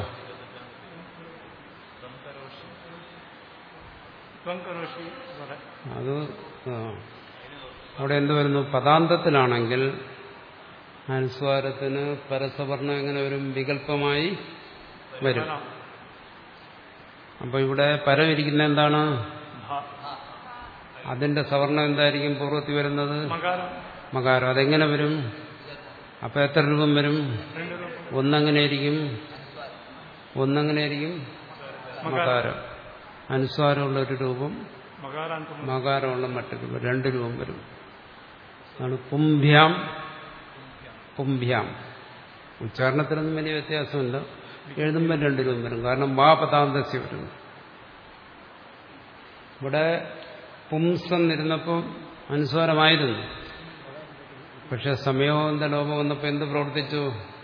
ത്വം കരോഷി വര അത് ആ. അവിടെ എന്ത് വരുന്നു പദാന്തത്തിലാണെങ്കിൽ അനുസ്വാരത്തിന് പരസവർണം എങ്ങനെ വരും വികല്പമായി വരും വരാം. അപ്പൊ ഇവിടെ പരമിരിക്കുന്ന എന്താണ് ഭ. അതിന്റെ സവർണം എന്തായിരിക്കും പൂർവ്വത്തിൽ വരുന്നത് മകാരം മകാരം അതെങ്ങനെ വരും അപ്പൊ എത്ര രൂപം വരും രണ്ട് രൂപം ഒന്നെങ്ങനെയായിരിക്കും ഒന്നെങ്ങനെയായിരിക്കും മകാരം അനുസ്വാരമുള്ള ഒരു രൂപം മകാരാന്തം മകാരമുള്ള മറ്റൊരു രൂപം രണ്ട് രൂപം വരും അതാണ് പുംഭ്യാം പുംഭ്യാം ഉച്ചാരണത്തിനൊന്നും വലിയ വ്യത്യാസമില്ല എഴുതുമ്പോൾ രണ്ട് രൂപം വരും കാരണം വാ പദാന്തസ്യ വരും ഇവിടെ പുംസം ഇരുന്നപ്പോൾ അനുസ്വാരമായിരുന്നു പക്ഷെ സമയോന്ത ലോപം വന്നപ്പോൾ എന്ത് പ്രവർത്തിച്ചു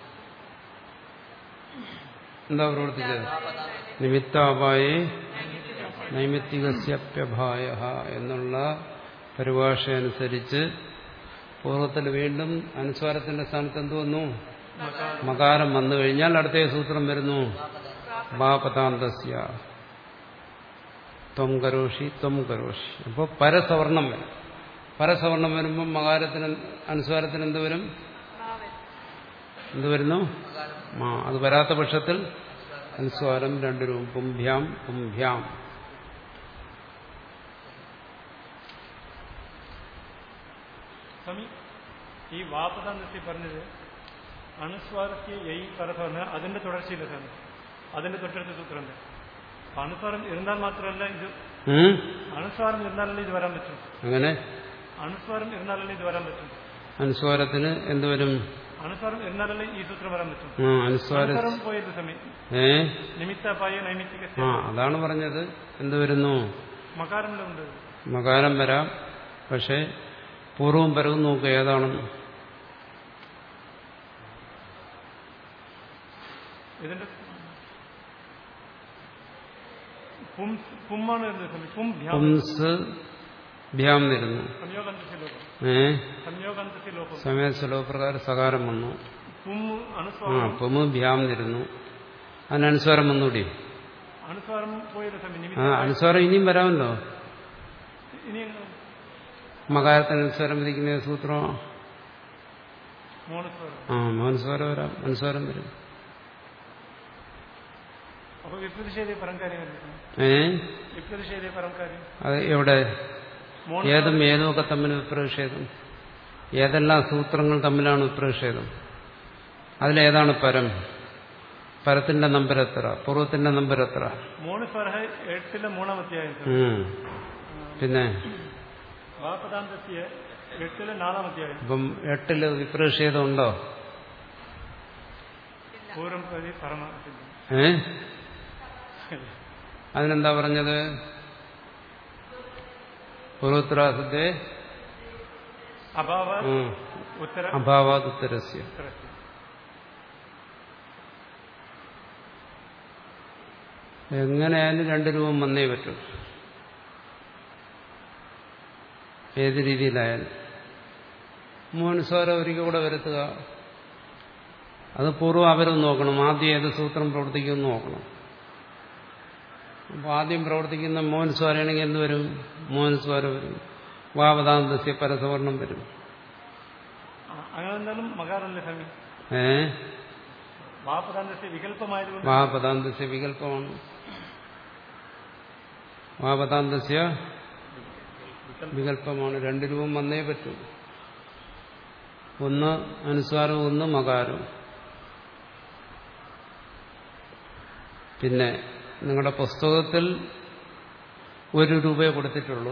എന്താ പ്രവർത്തിച്ചത് നിമിത്താപായേ നൈമിത്തികസ്യപ്യഭായ എന്നുള്ള പരിഭാഷ അനുസരിച്ച് പൂർവ്വത്തിൽ വീണ്ടും അനുസ്വാരത്തിന്റെ സ്ഥാനത്ത് എന്ത് വന്നു മകാരം വന്നു കഴിഞ്ഞാൽ അടുത്ത സൂത്രം വരുന്നു ബാപതാന്തസ്യ ത്വം കരോഷി ത്വം കരോഷി അപ്പോൾ പരസവർണം വരും പരസവർണം വരുമ്പോൾ മകാരത്തിന് അനുസ്വാരത്തിന് എന്ത് വരും മാവൻ എന്ത് വരുന്നു ആ അത് വരാത്ത പക്ഷത്തിൽ അനുസ്വാരം രണ്ടു രൂപം പുംഭ്യാം പുംഭ്യാം സ്വാമി ഈ വാപദാന്തത്തിൽ പറഞ്ഞത് അണുസ്വാരസ്യ യയി പരസവർണ അതിന്റെ തുടർച്ചയില്ല സ്വാമി അതിന്റെ തൊട്ടടുത്ത സൂത്രമുണ്ട് അപ്പൊ അണുസ്വാരം ഇരുന്നാൽ മാത്രമല്ല ഇത് ഉം? അണുസ്വാരം ഇരുന്നാലല്ലേ ഇത് വരാൻ പറ്റും അങ്ങനെ അണുസ്വാരം ഇരുന്നാലല്ലേ ഇത് വരാൻ പറ്റും അനുസ്വാരത്തിന് എന്ത് വരും അണുസ്വാരം ഇരുന്നാലല്ലേ ഈ സൂത്രം വരാൻ പറ്റും ആ അനുസ്വാര അണുസ്വാരം പോയത് സമയം ഏ നിമിത്തപായ നൈമിത്തിക ആ അതാണ് പറഞ്ഞത് എന്ത് വരുന്നു മകാരമുണ്ട് മകാരം വരാം പക്ഷെ പൂർവവും പരവും നോക്കുക ഏതാണെന്ന് ഇതിന്റെ പും പുമ്മാണ് വരുന്നത് സ്വാമി പും ഭ്യാം പുംസ് ഭ്യാം വരുന്നു സംയോഗാന്തസ്യ ലോകം ഏ സംയോഗാന്തസ്യ ലോകം സമയ സുലഭപ്രകാരം സകാരം വന്നു പും ആ അണുസ്വാരം പുമ് ഭ്യാം വരുന്നു അതിനനുസ്വാരം വന്നൂടി അണുസ്വാരം പോയത് സ്വാമി ആ നിമിത്ത അനുസ്വാരം ഇനിയും വരാമല്ലോ ഇനി മകാരത്തിനനുസ്വാരം വിധിക്കുന്ന സൂത്രം മോണസ്വാരം ആ മോനുസ്വാരം വരാം അനുസ്വാരം വരും അപ്പൊ വിപ്രതിഷേധ പരംകാര്യം ഏ വിപ്രതിഷേധ പരംകാര്യം അത് എവിടെ മോണ ഏതും ഏതും ഒക്കെ തമ്മിൽ വിപ്രതിഷേധം ഏതെല്ലാം സൂത്രങ്ങൾ തമ്മിലാണ് വിപ്രതിഷേധം അതിലേതാണ് പരം പരത്തിന്റെ നമ്പർ എത്ര പൂർവ്വത്തിന്റെ നമ്പർ എത്ര മോണസ്വര എട്ടിലെ മൂന്നാം അധ്യായം സ്വാമി. ഉം. പിന്നെ വാപദാന്തസ്യ എട്ടിലെ നാലാം അധ്യായം ഇപ്പം എട്ടില് വിപ്രതിഷേധം ഉണ്ടോ പൂരം പ്രതി പരമ ഏ അതിനെന്താ പറഞ്ഞത് പൂർവോത്തരാസത്തെ അഭാവ ഉം. ഉത്തര അഭാവാത് ഉത്തരസ്യ ഉത്തരസ്യ എങ്ങനെയായാലും രണ്ട് രൂപം വന്നേ പറ്റൂ ഏത് രീതിയിലായാലും മോനുസ്വാരം ഒരിക്കൽ കൂടെ വരുത്തുക അത് പൂർവ്വം അവരും നോക്കണം ആദ്യം ഏത് സൂത്രം പ്രവർത്തിക്കുമെന്ന് നോക്കണം അപ്പോൾ ആദ്യം പ്രവർത്തിക്കുന്ന മോഹൻസ്വാരാണെങ്കിൽ എന്ത് വരും മോഹൻസ്വാരം വരും വാവതാന്തസ്യ പരസവർണം വരും ആ, അങ്ങനെ എന്തായാലും മകാരല്ലേ സ്വാമി ഏ വാപദാന്തസ്യ വികല്പമായതുകൊണ്ട് വാപതാന്തസ്യ വികല്പമാണ് വാപതാന്തസ്യ വികല്പമാണ് രണ്ട് രൂപം വന്നേ പറ്റൂ ഒന്ന് അനുസ്വാരവും ഒന്ന് മകാരവും പിന്നെ നിങ്ങളുടെ പുസ്തകത്തിൽ ഒരു രൂപയെ കൊടുത്തിട്ടുള്ളൂ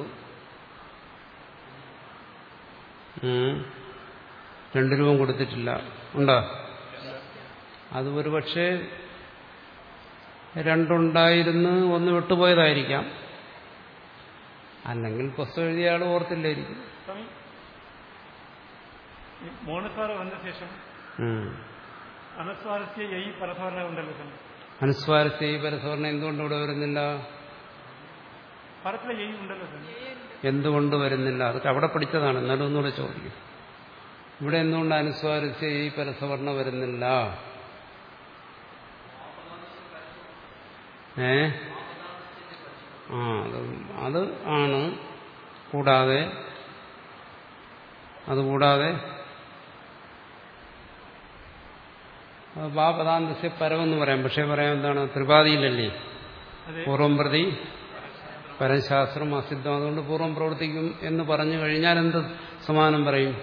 ഉം. രണ്ട് രൂപം കൊടുത്തിട്ടില്ല ഉണ്ടോ അത് ഒരുപക്ഷെ രണ്ടുണ്ടായിരുന്ന് ഒന്ന് വിട്ടുപോയതായിരിക്കാം അല്ലെങ്കിൽ പുസ്തകം എഴുതിയ ആൾ ഓർത്തില്ലായിരിക്കും സ്വാമി ഈ മോണസ്വാരം വന്ന ശേഷം ഉം. അനസ്വാരസ്യ യൈ പരസ്പരം ഉണ്ടല്ലോ സ്വാമി അനുസ്വാരസ്യ ഈ പരസ്പരണം എന്തുകൊണ്ട് ഇവിടെ വരുന്നില്ല പരത്തിലെ യൈ ഉണ്ടല്ലോ സ്വാമി എന്തുകൊണ്ട് വരുന്നില്ല അതൊക്കെ അവിടെ പഠിച്ചതാണ് എന്നാലും ഒന്നുകൂടെ ചോദിക്കും ഇവിടെ എന്തുകൊണ്ട് അനുസ്വാരസ്യ ഈ പരസ്പർണ വരുന്നില്ല ഏ ആ അത് അത് ആണ് കൂടാതെ അതുകൂടാതെ വാപദാന്തസ്യ പരമെന്ന് പറയാം പക്ഷേ പറയാം എന്താണ് ത്രിപാതിയിലല്ലേ അതെ പൂർവം പ്രതി പരശാസ്ത്രം അസിദ്ധം അതുകൊണ്ട് പൂർവം പ്രവർത്തിക്കും എന്ന് പറഞ്ഞു കഴിഞ്ഞാൽ എന്ത് സമാനം പറയും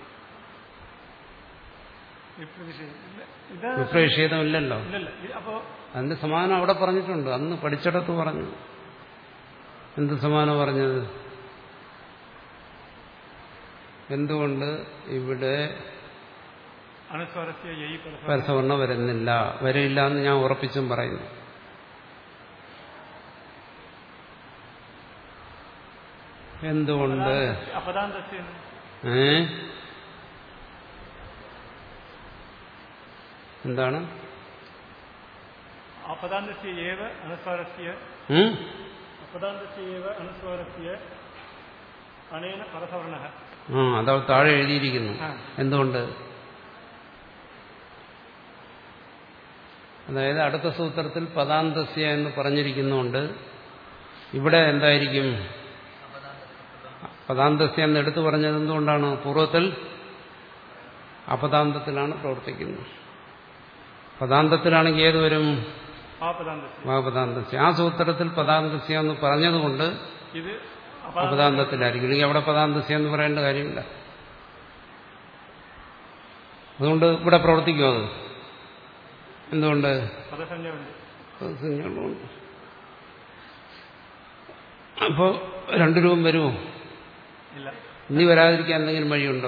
വിപ്രതിഷേധം. ഇല്ല. ഇതാണ് വിപ്രനിഷേധമില്ലല്ലോ ഇല്ലല്ല ഇത് അപ്പോ അതിന്റെ സമാനം അവിടെ പറഞ്ഞിട്ടുണ്ട് അന്ന് പഠിച്ചിടത്ത് പറഞ്ഞു എന്ത് സമാനം പറഞ്ഞത് എന്തുകൊണ്ട് ഇവിടെ അനസ്വാരസ്യ യൈ പരസ്പരം പരസവർണ്ണ വരുന്നില്ല വരില്ല എന്ന് ഞാൻ ഉറപ്പിച്ചും പറയുന്നു എന്തുകൊണ്ട് അപദാന്തസ്യ ഏ എന്താണ് അപദാന്തസ്യ ഏവ അനസ്വാരസ്യ ഉം? അപദാന്തസ്യ ഏവ അനസ്വാരസ്യ അനേന പരസവർണ ആ അതവ താഴെ എഴുതിയിരിക്കുന്നു ആ. എന്തുകൊണ്ട് അതായത് അടുത്ത സൂത്രത്തിൽ പദാന്തസ്യ എന്ന് പറഞ്ഞിരിക്കുന്നുണ്ട് ഇവിടെ എന്തായിരിക്കും പദാന്തസ്യ എന്ന് എടുത്തു പറഞ്ഞത് എന്തുകൊണ്ടാണ് പൂർവ്വത്തിൽ അപദാന്തത്തിലാണ് പ്രവർത്തിക്കുന്നത് പദാന്തത്തിലാണെങ്കിൽ ഏത് വരും ആപദാന്തസ്യ വാപദാന്തസ്യ ആ സൂത്രത്തിൽ പദാന്തസ്യ എന്ന് പറഞ്ഞതുകൊണ്ട് ഇത് അപദാന്തത്തിലായിരിക്കും ഇല്ലെങ്കിൽ അവിടെ പദാന്തസ്യ എന്ന് പറയേണ്ട കാര്യമില്ല അതുകൊണ്ട് ഇവിടെ പ്രവർത്തിക്കും അത് എന്തുകൊണ്ട് പദസഞ്ജയുണ്ട് പദസഞ്ജകളുണ്ട് അപ്പോ രണ്ടു രൂപം വരുമോ ഇല്ല ഇനി വരാതിരിക്കാൻ എന്തെങ്കിലും വഴിയുണ്ടോ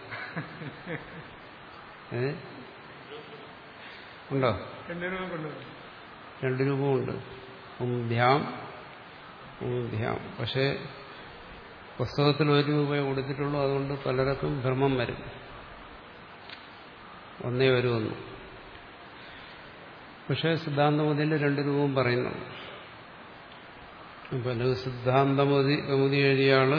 ഏ ഉണ്ടോ രണ്ടുപേരും കൊണ്ടുവരും രണ്ട് രൂപമുണ്ട് ഉംഭ്യാം ഉംഭ്യാം പക്ഷേ പുസ്തകത്തിൽ ഒരു രൂപയെ കൊടുത്തിട്ടുള്ളൂ അതുകൊണ്ട് പലർക്കും ഭ്രമം വരും ഒന്നേ വരുമെന്ന് പക്ഷേ സിദ്ധാന്തമതിയിൽ രണ്ട് രൂപവും പറയുന്നുണ്ട് അപ്പം സിദ്ധാന്തമതി കമുതി എഴുതിയ ആള്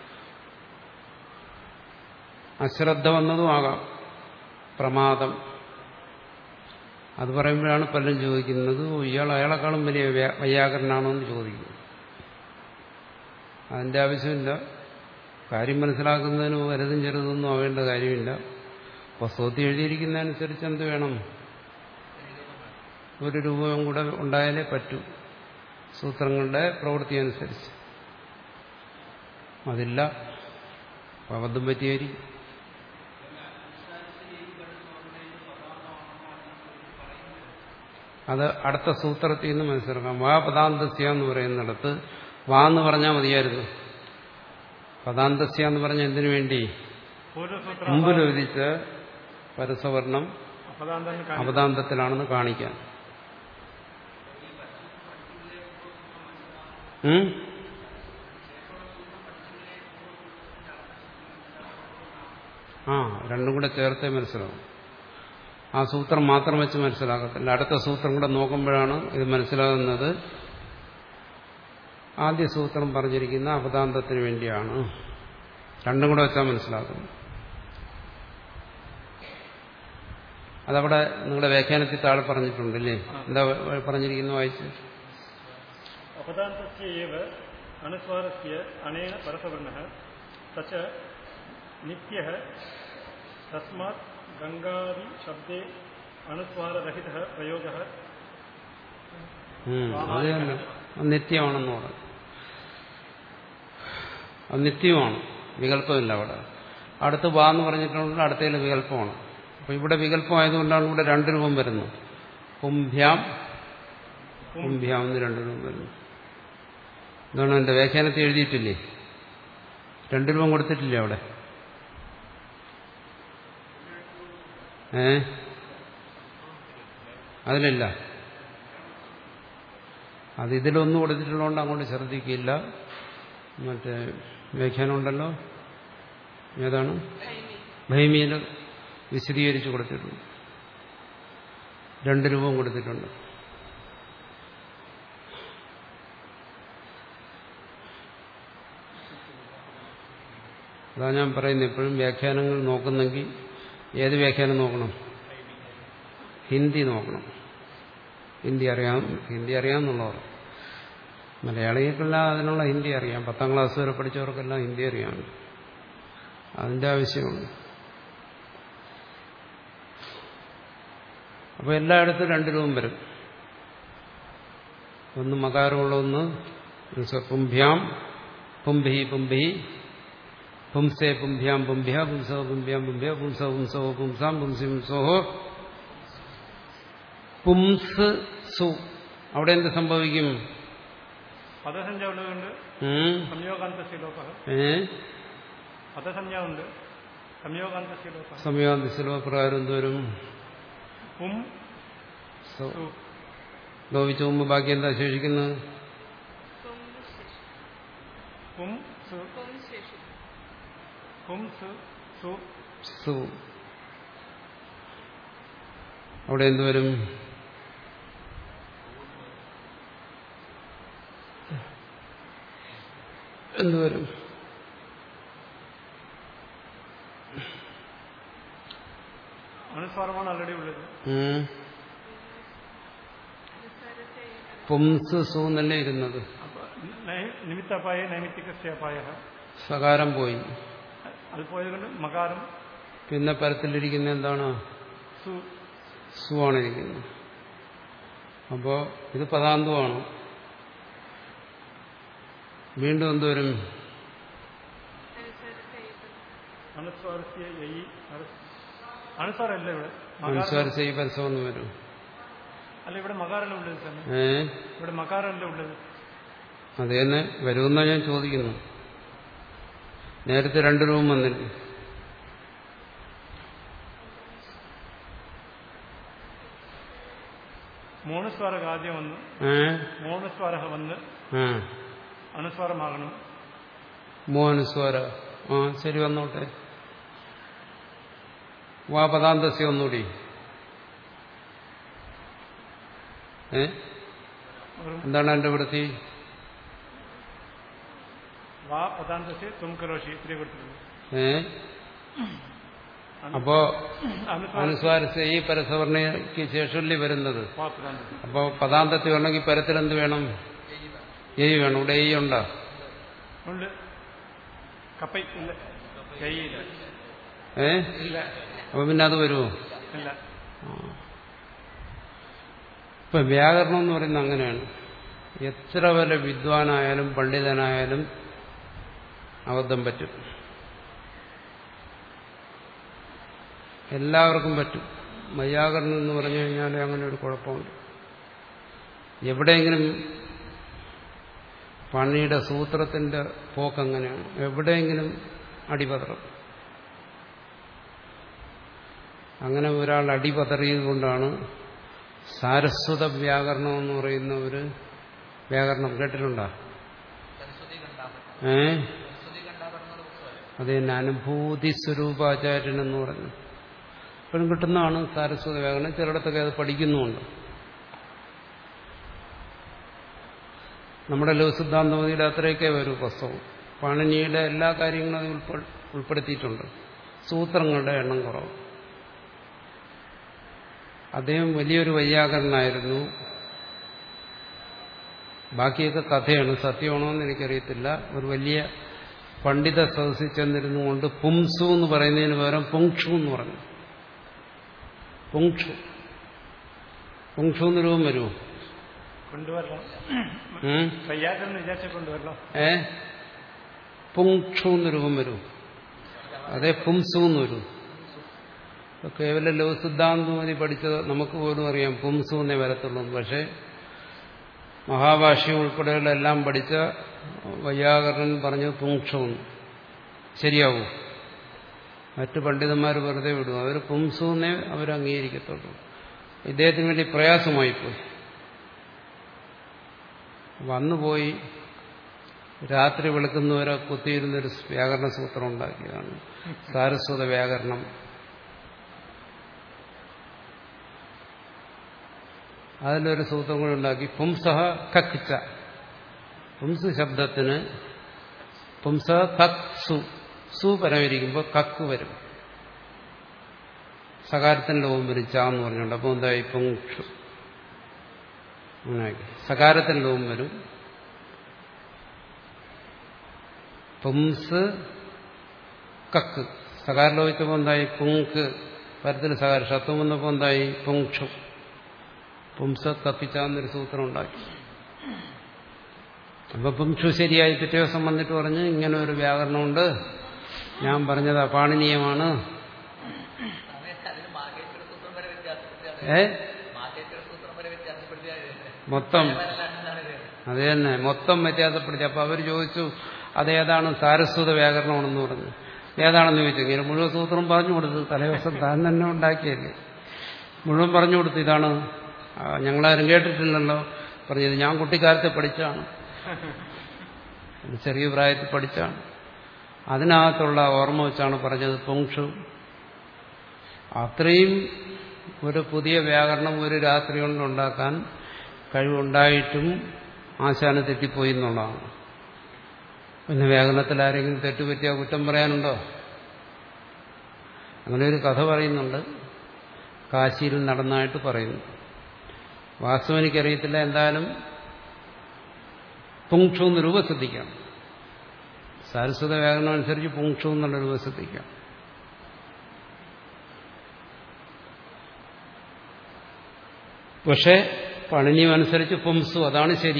അശ്രദ്ധ വന്നതും ആകാം പ്രമാദം അത് പറയുമ്പോഴാണ് പലരും ചോദിക്കുന്നത് "ഓ, ഇയാൾ അയാളെക്കാളും വലിയ വ്യ- വൈയാകരനാണോ എന്ന് ചോദിക്കുന്നു അതിന്റെ ആവശ്യമില്ല കാര്യം മനസ്സിലാക്കുന്നതിന് വലുതും ചെറുതൊന്നും ആവേണ്ട കാര്യമില്ല പുസ്തകത്തിൽ എഴുതിയിരിക്കുന്നതനുസരിച്ച് എന്ത് വേണം ഒരു രൂപവും കൂടെ ഉണ്ടായാലേ പറ്റൂ സൂത്രങ്ങളുടെ പ്രവൃത്തി അനുസരിച്ച് അതില്ല അപ്പൊ അബദ്ധം പറ്റിയായിരിക്കും അത് അടുത്ത സൂത്രത്തിൽ നിന്ന് മനസ്സിലാക്കാം വാ പദാന്തസ്യ എന്ന് പറയുന്നിടത്ത് വാ എന്ന് പറഞ്ഞാൽ മതിയായിരുന്നു പദാന്തസ്യ എന്ന് പറഞ്ഞ എന്തിനു വേണ്ടി പൂർവ്വസൂത്രം മുമ്പിൽ വിധിച്ച പരസവർണം അപദാന്തം കാണിക്കും അപദാന്തത്തിലാണെന്ന് കാണിക്കാൻ ഉം? ആ രണ്ടും കൂടെ ചേർത്തേ മനസ്സിലാവും ആ സൂത്രം മാത്രം വെച്ച് മനസ്സിലാകത്തില്ല അടുത്ത സൂത്രം കൂടെ നോക്കുമ്പോഴാണ് ഇത് മനസ്സിലാകുന്നത് ആദ്യ സൂത്രം പറഞ്ഞിരിക്കുന്ന അപദാന്തത്തിന് വേണ്ടിയാണ് രണ്ടും കൂടെ വെച്ചാൽ മനസ്സിലാക്കുന്നത് അതവിടെ നിങ്ങളുടെ വ്യാഖ്യാനത്തിൽ താഴെ പറഞ്ഞിട്ടുണ്ടല്ലേ എന്താ പറഞ്ഞിരിക്കുന്നു വായിച്ച് अपदान्तस्य एव अनुस्वारस्य अनेन परसवर्णः स च नित्यः तस्मात् गङ्गादिशब्दे अनुस्वाररहितः प्रयोगः ഉം, അത് തന്നെ അത് നിത്യമാണെന്ന് പറഞ്ഞു അത് നിത്യമാണ് വികല്പമില്ല അവിടെ അടുത്ത് വാ എന്ന് പറഞ്ഞിട്ടുണ്ടെങ്കിൽ അടുത്തതിൽ വികല്പമാണ് അപ്പൊ ഇവിടെ വികല്പമായതുകൊണ്ടാണ് ഇവിടെ രണ്ട് രൂപം വരുന്നത് പുംഭ്യാം പുംഭ്യാം എന്ന് രണ്ട് രൂപം വരുന്നു എന്താണ് എന്റെ വ്യാഖ്യാനത്തിൽ എഴുതിയിട്ടില്ലേ രണ്ട് രൂപം കൊടുത്തിട്ടില്ലേ അവിടെ ഏ അതിലില്ല അത് ഇതിലൊന്നും കൊടുത്തിട്ടുള്ളതുകൊണ്ട് അങ്ങോട്ട് ശ്രദ്ധിക്കില്ല മറ്റേ വ്യാഖ്യാനം ഉണ്ടല്ലോ ഏതാണ് ഭൈമിയിൽ വിശദീകരിച്ച് കൊടുത്തിട്ടുണ്ട് രണ്ട് രൂപം കൊടുത്തിട്ടുണ്ട് അതാ ഞാൻ പറയുന്നത് എപ്പോഴും വ്യാഖ്യാനങ്ങൾ നോക്കുന്നെങ്കിൽ ഏത് വ്യാഖ്യാനം നോക്കണം ഹിന്ദി നോക്കണം ഹിന്ദി അറിയാം ഹിന്ദി അറിയാമെന്നുള്ളവർ മലയാളികൾക്കെല്ലാം അതിനുള്ള ഹിന്ദി അറിയാം പത്താം ക്ലാസ് വരെ പഠിച്ചവർക്കെല്ലാം ഹിന്ദി അറിയാം അതിന്റെ ആവശ്യമുണ്ട് അപ്പോൾ എല്ലായിടത്തും രണ്ട് രൂപം വരും ഒന്ന് മകാരമുള്ള ഒന്ന് പുംഭ്യാം പുംഭി പുംഭി പുംസേ പുംഭ്യാം പുംഭ്യ പുംസോ പുംഭ്യാം പുംഭ്യ പുംസോ പുംസോ പുംസാം പുംസി പുംസോഹോ പുംസ് സു അവിടെ എന്ത് സംഭവിക്കും പദസഞ്ജ ഉള്ളതുകൊണ്ട് ഉം? സംയോഗാന്തസ്യ ലോപः ഏ പദസഞ്ജ ഉണ്ട് സംയോഗാന്തസ്യ ലോപः സമയാന്തി പ്രകാരം എന്തോരും പും സു ലോപിച്ച മുമ്പ് ബാക്കി എന്താ ശേഷിക്കുന്നത് പും ശേഷി പും സു പും ശേഷി പും സു സു സു അവിടെ എന്തുവരും എന്തുവരും അനുസ്വാരമാണ് ഓൾറെഡി ഉള്ളത് ഉം. അനുസ്വാരത്തെ പുംസ് സു എന്നല്ലേ ഇരുന്നത് അപ്പൊ നൈ- നിമിത്തപായ നൈമിത്തികസ്യപായ സകാരം പോയി അത് പോയതുകൊണ്ട് മകാരം പിന്നെ പരത്തിലിരിക്കുന്ന എന്താണ് സു സു ആണ് ഇരിക്കുന്നത് അപ്പോ ഇത് പദാന്തമാണ് വീണ്ടും എന്തോരും അനുസ്വാരത്തെ അനുസ്വാരസ്യ യയി അനുസ്വാരമല്ല ഇവിടെ മകാരം അനുസ്വാരസ ഈ പരസമെന്ന് വരും അല്ല ഇവിടെ മകാരല്ല ഉള്ളത് തന്നെ ഏ ഇവിടെ മകാരല്ല ഉള്ളത് അത് തന്നെ വരുമെന്നാ ഞാൻ ചോദിക്കുന്നു നേരത്തെ രണ്ടു രൂപം വന്നില്ല മൂണസ്വാരക ആദ്യം വന്ന് ഏ മൂണസ്വാരക വന്ന് ആ അനുസ്വാരമാകണം മോഹനുസ്വാര ആ ശരി വന്നോട്ടെ വാ പദാന്തസ്യ ഒന്നുകൂടി ഏ ഒരു എന്താണ് എന്റെ വൃത്തി വാ പദാന്തസ്യ തും കരോഷി ഇത്രയും കൊടുത്തിട്ടുണ്ട് ഏ അപ്പോ അനുസ്വാര അനുസ്വാരസ് ഈ പരസവർണ്ണയ്ക്ക് ശേഷമല്ലേ വരുന്നത് വാ പദാന്തസ്യ അപ്പോ പദാന്തത്തിൽ വരണമെങ്കിൽ പരത്തിൽ എന്ത് വേണം എയ് വേണം ഇവിടെ എയ് ഉണ്ടോ ഉണ്ട് കപ്പൈ ഇല്ല കൈയില്ല ഏ ഇല്ല അപ്പൊ പിന്നെ അത് വരുമോ ഇല്ല ഇപ്പൊ വ്യാകരണം എന്ന് പറയുന്നത് അങ്ങനെയാണ് എത്ര വല്ല വിദ്വാനായാലും പണ്ഡിതനായാലും അബദ്ധം പറ്റും എല്ലാവർക്കും പറ്റും വൈയാകരണം എന്ന് പറഞ്ഞു കഴിഞ്ഞാൽ അങ്ങനെ ഒരു കുഴപ്പമുണ്ട് എവിടെയെങ്കിലും പണിയുടെ സൂത്രത്തിന്റെ പോക്കങ്ങനെയാണ് എവിടെയെങ്കിലും അടിപതറും അങ്ങനെ ഒരാൾ അടിപതറിയത് കൊണ്ടാണ് സാരസ്വത വ്യാകരണം എന്ന് പറയുന്ന ഒരു വ്യാകരണം കേട്ടിട്ടുണ്ടോ ഏ അത് തന്നെ അനുഭൂതി സ്വരൂപാചാര്യൻ എന്ന് പറഞ്ഞു ഇപ്പോഴും കിട്ടുന്നതാണ് സാരസ്വത വ്യാകരണം ചിലയിടത്തൊക്കെ അത് പഠിക്കുന്നുമുണ്ട് നമ്മുടെ ലഘുസിദ്ധാന്തമതിയുടെ അത്രയൊക്കെ വരും പുസ്തകം പാണിനിയുടെ എല്ലാ കാര്യങ്ങളും അത് ഉൾപ്പെ- ഉൾപ്പെടുത്തിയിട്ടുണ്ട് സൂത്രങ്ങളുടെ എണ്ണം കുറവ് അദ്ദേഹം വലിയൊരു വൈയാകരണനായിരുന്നു ബാക്കിയൊക്കെ കഥയാണ് സത്യമാണോ എന്ന് എനിക്കറിയത്തില്ല ഒരു വലിയ പണ്ഡിത സദസ്സിൽ ചെന്നിരുന്നു കൊണ്ട് പുംസു എന്ന് പറയുന്നതിന് പകരം പുങ്ഷു എന്ന് പറഞ്ഞു പുങ്ഷു പുങ്ഷു എന്ന് രൂപം വരുമോ കൊണ്ടുവരണം ഉം? വയ്യാകെന്ന് വിചാരിച്ച കൊണ്ടുവരണം ഏ പുങ്ഷു എന്ന് രൂപം വരും അതേ പുംസു എന്ന് വരും ഇപ്പൊ കേവല ലഘുസിദ്ധാന്തമതി പഠിച്ചത് നമുക്ക് പോലും അറിയാം പുംസു എന്നേ വരത്തുള്ളൂ പക്ഷെ മഹാഭാഷ്യം ഉൾപ്പെടെയുള്ള എല്ലാം പഠിച്ച വൈയാകരണൻ പറഞ്ഞു പുങ്ഷു എന്ന് ശരിയാവൂ മറ്റു പണ്ഡിതന്മാർ വെറുതെ വിടും അവർ പുംസു എന്നേ അവർ അംഗീകരിക്കത്തുള്ളൂ ഇദ്ദേഹത്തിന് വേണ്ടി പ്രയാസമായിപ്പോയി വന്നുപോയി രാത്രി വെളുക്കുന്നവരെ കുത്തിയിരുന്നൊരു വ്യാകരണ സൂത്രം ഉണ്ടാക്കിയതാണ് സാരസ്വത വ്യാകരണം അതിലൊരു സൂത്രം കൂടെ ഉണ്ടാക്കി പുംസഹ കക്കിച്ച പുംസ് ശബ്ദത്തിന് പുംസ കക് സു സു പരമിരിക്കുമ്പോൾ കക്ക് വരും സകാരത്തിന്റെ ഓം വരും ച എന്ന് പറഞ്ഞുകൊണ്ട് അപ്പോൾ എന്തായി പുങ്ഷു അങ്ങനെയാക്കി സകാരത്തിന്റെ ഓം വരും പുംസ് കക്ക് സകാരം ലോപിച്ചപ്പോൾ എന്തായി പുങ്ക് പരത്തിൽ സകാരം ഷത്വം വന്നപ്പോൾ എന്തായി പുങ്ഷു പുംസ കപ്പിച്ചാന്നൊരു സൂത്രം ഉണ്ടാക്കി അപ്പൊ പുംഷു ശരിയായി പിറ്റേ ദിവസം വന്നിട്ട് പറഞ്ഞ് ഇങ്ങനെ ഒരു വ്യാകരണമുണ്ട് ഞാൻ പറഞ്ഞത് അപാണനീയമാണ് ഏ മൊത്തം അത് തന്നെ മൊത്തം വ്യത്യാസപ്പെടുത്തി അപ്പൊ അവർ ചോദിച്ചു അതേതാണ് സാരസ്വത വ്യാകരണമാണെന്ന് പറഞ്ഞു ഏതാണെന്ന് ചോദിച്ചു ഇങ്ങനെ മുഴുവൻ സൂത്രം പറഞ്ഞു കൊടുത്തു തലേദിവസം താൻ തന്നെ ഉണ്ടാക്കിയല്ലേ മുഴുവൻ പറഞ്ഞു കൊടുത്തു ഇതാണ് ആ, ഞങ്ങളാരും കേട്ടിട്ടില്ലല്ലോ പറഞ്ഞത് ഞാൻ കുട്ടിക്കാലത്ത് പഠിച്ചാണ് ചെറിയ പ്രായത്തിൽ പഠിച്ചാണ് അതിനകത്തുള്ള ഓർമ്മ വെച്ചാണ് പറഞ്ഞത് പുങ്ഷു അത്രയും ഒരു പുതിയ വ്യാകരണം ഒരു രാത്രി കൊണ്ട് ഉണ്ടാക്കാൻ കഴിവുണ്ടായിട്ടും ആശാന് തെറ്റിപ്പോയി എന്നുള്ളതാണ് പിന്നെ വ്യാകരണത്തിൽ ആരെങ്കിലും തെറ്റുപറ്റിയാൽ കുറ്റം പറയാനുണ്ടോ അങ്ങനെ ഒരു കഥ പറയുന്നുണ്ട് കാശിയിൽ നടന്നതായിട്ട് പറയുന്നു വാസ്തവം എനിക്കറിയത്തില്ല എന്തായാലും പുങ്ഷു എന്ന് രൂപ ശ്രദ്ധിക്കാം സാരസ്വത വ്യാകരണം അനുസരിച്ച് പുങ്ഷു എന്നുള്ള രൂപ ശ്രദ്ധിക്കാം പക്ഷേ പണിനിയും അനുസരിച്ച് പുംസു അതാണ് ശരി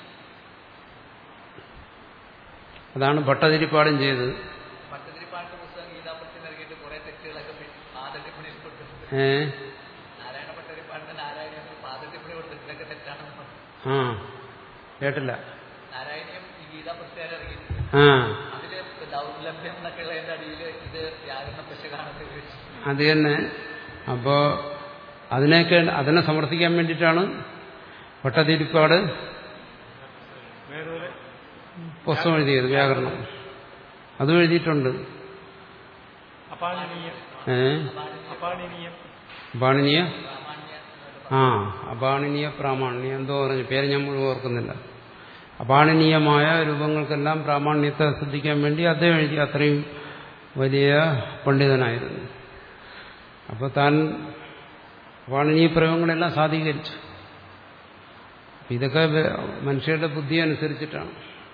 അതാണ് ഭട്ടതിരിപ്പാടും ചെയ്തത് ഭട്ടതിരിപ്പാടിന്റെ പുസ്തകം ഗീതാപുസ്തകം ഇറങ്ങിയിട്ട് കുറെ തെറ്റുകളൊക്കെ പാദട്ടിപ്പണി കൊടുത്തിട്ടുണ്ട് ഏ നാരായണ ഭട്ടതിരിപ്പാടിന്റെ നാരായണീയം പാദട്ടിപ്പണി കൊടുത്തിട്ട് ഇതൊക്കെ തെറ്റാണെന്ന് പറഞ്ഞു ആ കേട്ടില്ല നാരായണീയം ഈ ഗീതാപുസ്തകം ഇറങ്ങിയിട്ട് ആ അതില് ദൗർലഭ്യം എന്നൊക്കെ ഉള്ളതിന്റെ അടിയിൽ ഇത് വ്യാകരണ പശകാണെന്ന് ചോദിച്ചു അത് തന്നെ അപ്പോ അതിനെയൊക്കെ അതിനെ സമർത്ഥിക്കാൻ വേണ്ടിയിട്ടാണ് ഭട്ടതിരിപ്പാട് വേറൊരു പുസ്തകം എഴുതിയത് വ്യാകരണം അതും എഴുതിയിട്ടുണ്ട് അപാണനീയം ഏ അപാണനീയം ബാണിനിയ ആ അപാണിനീയ പ്രാമാണ്യം എന്തോ പറഞ്ഞു പേര് ഞാൻ മുഴുവൻ ഓർക്കുന്നില്ല അപാണനീയമായ രൂപങ്ങൾക്കെല്ലാം പ്രാമാണ്യത്തെ ശ്രദ്ധിക്കാൻ വേണ്ടി അദ്ദേഹം എഴുതി അത്രയും വലിയ പണ്ഡിതനായിരുന്നു അപ്പോൾ താൻ അപാണനീയ പ്രയോഗങ്ങളെല്ലാം സാധീകരിച്ചു ഇതൊക്കെ വെ- മനുഷ്യരുടെ ബുദ്ധി അനുസരിച്ചിട്ടാണ്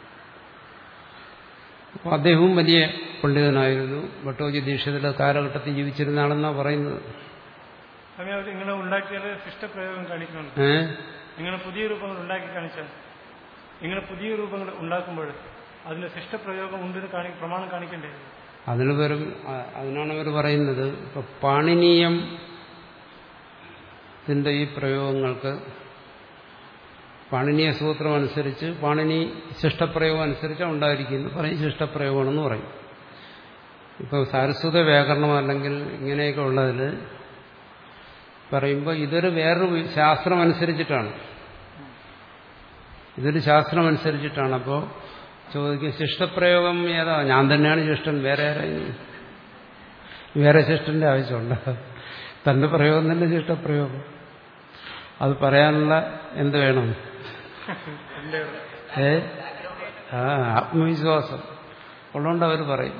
അപ്പോൾ അദ്ദേഹവും വലിയ പണ്ഡിതനായിരുന്നു ഭട്ടോജി ദീക്ഷിതരുടെ കാലഘട്ടത്തിൽ ജീവിച്ചിരുന്ന ആളെന്നാണ് പറയുന്നത് അങ്ങനെ അവർ ഇങ്ങനെ ഉണ്ടാക്കിയാൽ ശിഷ്ടപ്രയോഗം കാണിക്കുന്നുണ്ട് ഏ ഇങ്ങനെ പുതിയ രൂപങ്ങൾ ഉണ്ടാക്കി കാണിച്ചാൽ ഇങ്ങനെ പുതിയ രൂപങ്ങൾ ഉണ്ടാക്കുമ്പോൾ അതിന് ശിഷ്ടപ്രയോഗം ഉണ്ടെന്ന് കാണി പ്രമാണം കാണിക്കണ്ടേ അതിന് വെറും അ- അതിനാണ് അവർ പറയുന്നത് ഇപ്പൊ പാണിനീയം ത്തിന്റെ ഈ പ്രയോഗങ്ങൾക്ക് പാണിനീയ സൂത്രം അനുസരിച്ച് പാണിനി ശിഷ്ടപ്രയോഗം അനുസരിച്ച് ഉണ്ടായിരിക്കുന്നു പറയും ശിഷ്ടപ്രയോഗമാണെന്ന് പറയും ഇപ്പോൾ സാരസ്വത വ്യാകരണം അല്ലെങ്കിൽ ഇങ്ങനെയൊക്കെ ഉള്ളതിൽ പറയുമ്പോൾ ഇതൊരു വേറൊരു വി- ശാസ്ത്രം അനുസരിച്ചിട്ടാണ് ഇതൊരു ശാസ്ത്രം അനുസരിച്ചിട്ടാണ് അപ്പോൾ ചോദിക്കും ശിഷ്ടപ്രയോഗം ഏതാ ഞാൻ തന്നെയാണ് ശിഷ്ടൻ വേറെ ആരാ ഇനി വേറെ ശിഷ്ടന്റെ ആവശ്യമുണ്ട് തന്റെ പ്രയോഗം തന്നെ ശിഷ്ടപ്രയോഗം അത് പറയാനുള്ള എന്ത് വേണം എന്റെ ഏ ആ ആത്മവിശ്വാസം ഉള്ളതുകൊണ്ട് അവർ പറയും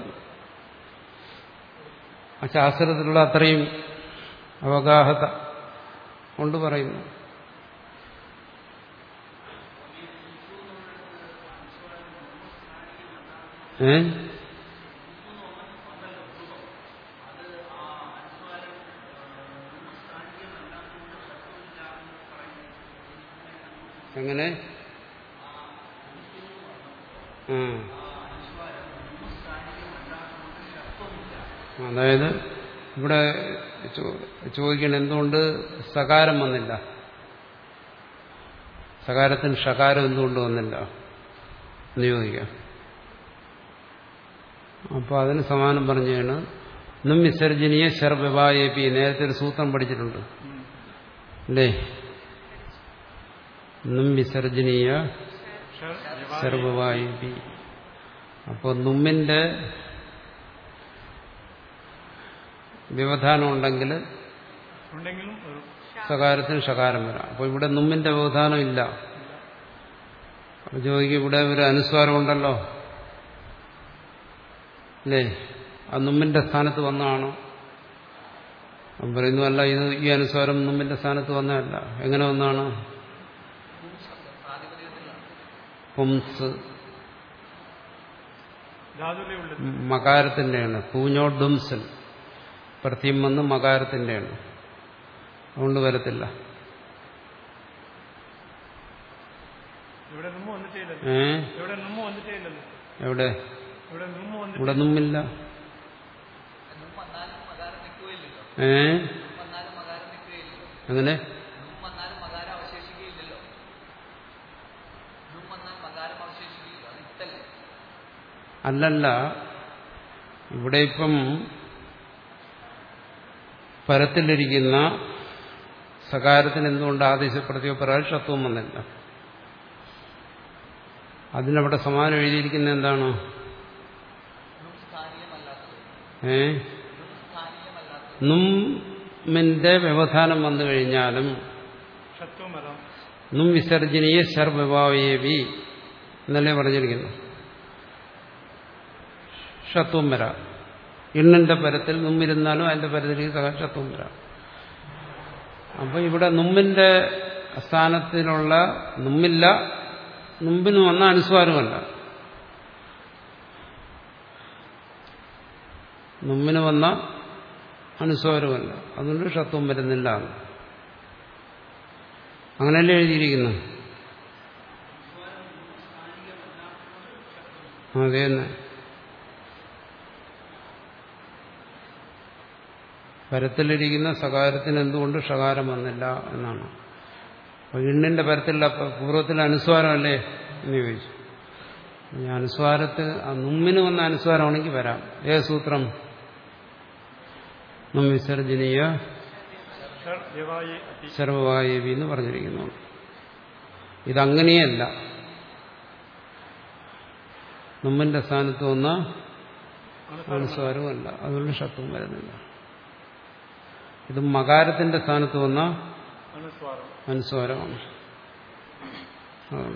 ആ ശാസ്ത്രത്തിലുള്ള അത്രയും അവഗാഹത കൊണ്ട് പറയുന്നു ഏ എങ്ങനെ ആ അതായത് ഇവിടെ ചോ- ചോദിക്കണം എന്തുകൊണ്ട് സകാരം വന്നില്ല സകാരത്തിന് ഷകാരം എന്തുകൊണ്ട് വന്നില്ല എന്ന് ചോദിക്കാം അപ്പോൾ അതിന് സമാനം പറഞ്ഞാണ് നും വിസർജനീയ ശർവിവായേപി നേരത്തെ ഒരു സൂത്രം പഠിച്ചിട്ടുണ്ട് അല്ലേ നും വിസർജനീയ സർവവായുപി അപ്പോൾ നുമ്മിന്റെ വ്യവധാനം ഉണ്ടെങ്കിൽ ഉണ്ടെങ്കിലും ഒരു സകാരത്തിന് ഷകാരം വരാം അപ്പോൾ ഇവിടെ നുമ്മിന്റെ വ്യവധാനം ഇല്ല അപ്പോൾ ചോദിക്കും ഇവിടെ ഒരു അനുസ്വാരം ഉണ്ടല്ലോ അല്ലേ ആ നുമ്മിന്റെ സ്ഥാനത്ത് വന്നതാണോ അവൻ പറയുന്നു അല്ല ഇത് ഈ അനുസ്വാരം നുമ്മിന്റെ സ്ഥാനത്ത് വന്നതല്ല എങ്ങനെ വന്നതാണ് പുംസ് ധാതുലേ ഉള്ളത് മകാരത്തിന്റെയാണ് പൂഞ്ഞോ ഡുംസൽ പ്രത്യം വന്ന് മകാരത്തിന്റെയാണ് അതുകൊണ്ട് വരത്തില്ല ഇവിടെ നുമ്മ വന്നിട്ടേ ഇല്ലല്ലോ ഏ ഇവിടെ നുമ്മ വന്നിട്ടേ ഇല്ലല്ലോ എവിടെ ഇവിടെ നുമ്മ വന്നിട്ട് ഇവിടെ ഒന്നുമില്ല നും വന്നാലും മകാരം നിൽക്കുകയില്ലല്ലോ ഏ നും വന്നാലും മകാരം നിൽക്കുകയില്ലല്ലോ അങ്ങനെ നും വന്നാലും മകാരം അവശേഷിക്കുകയില്ലല്ലോ നും വന്നാൽ മകാരം അവശേഷിക്കുകയില്ല അത് ഇത്തല്ലേ അല്ലല്ല ഇവിടെ ഇപ്പം പരത്തിലിരിക്കുന്ന സകാരത്തിന് എന്തുകൊണ്ട് ആദേശപ്രത്യോ പരാക്ഷത്വം വന്നില്ല അതിനവിടെ സമാനം എഴുതിയിരിക്കുന്ന എന്താണ് നും സ്ഥാനീയമല്ലാത്തത് ഏ നും സ്ഥാനീയമല്ലാത്തത് നുമ്മിന്റെ വ്യവധാനം വന്നു കഴിഞ്ഞാലും ഷത്വം വരാം നും വിസർജനീയ ശർവിഭാവേവി എന്നല്ലേ പറഞ്ഞിരിക്കുന്നു ഷത്വം വരാം ഇണ്ണിന്റെ പരത്തിൽ നുമ്മിരുന്നാലും അതിന്റെ പരത്തിലേക്ക് സകാ ഷത്വം വരാം അപ്പൊ ഇവിടെ നുമ്മിന്റെ സ്ഥാനത്തിലുള്ള നുമ്മില്ല നുമ്പിന് വന്ന അനുസ്വാരമല്ല നുമ്മിന് വന്ന അനുസ്വാരമല്ല അതുകൊണ്ട് ഷത്വം വരുന്നില്ല എന്ന്. അങ്ങനെയല്ലേ എഴുതിയിരിക്കുന്നു അതെ തന്നെ പരത്തിലിരിക്കുന്ന സകാരത്തിന് എന്തുകൊണ്ട് ഷകാരം വന്നില്ല എന്നാണ് അപ്പൊ ഇണ്ണിന്റെ പരത്തിലുള്ള പൂർവ്വത്തിൽ അനുസ്വാരമല്ലേ എന്ന് ചോദിച്ചു ഈ അനുസ്വാരത്ത് ആ നുമ്മിന് വന്ന അനുസ്വാരമാണെങ്കിൽ വരാം ഏത് സൂത്രം നും വിസർജനീയ ഷർ യവായി അതി സർവവായവി എന്ന് പറഞ്ഞിരിക്കുന്നു ഇതങ്ങനെയല്ല നുമ്മിന്റെ സ്ഥാനത്ത് വന്ന അനുസ്വാരവുമല്ല അതുകൊണ്ട് ഷത്വം വരുന്നില്ല ഇത് മകാരത്തിന്റെ സ്ഥാനത്ത് വന്ന അനുസ്വാരം അനുസ്വാരമാണ് അതുകൊണ്ട്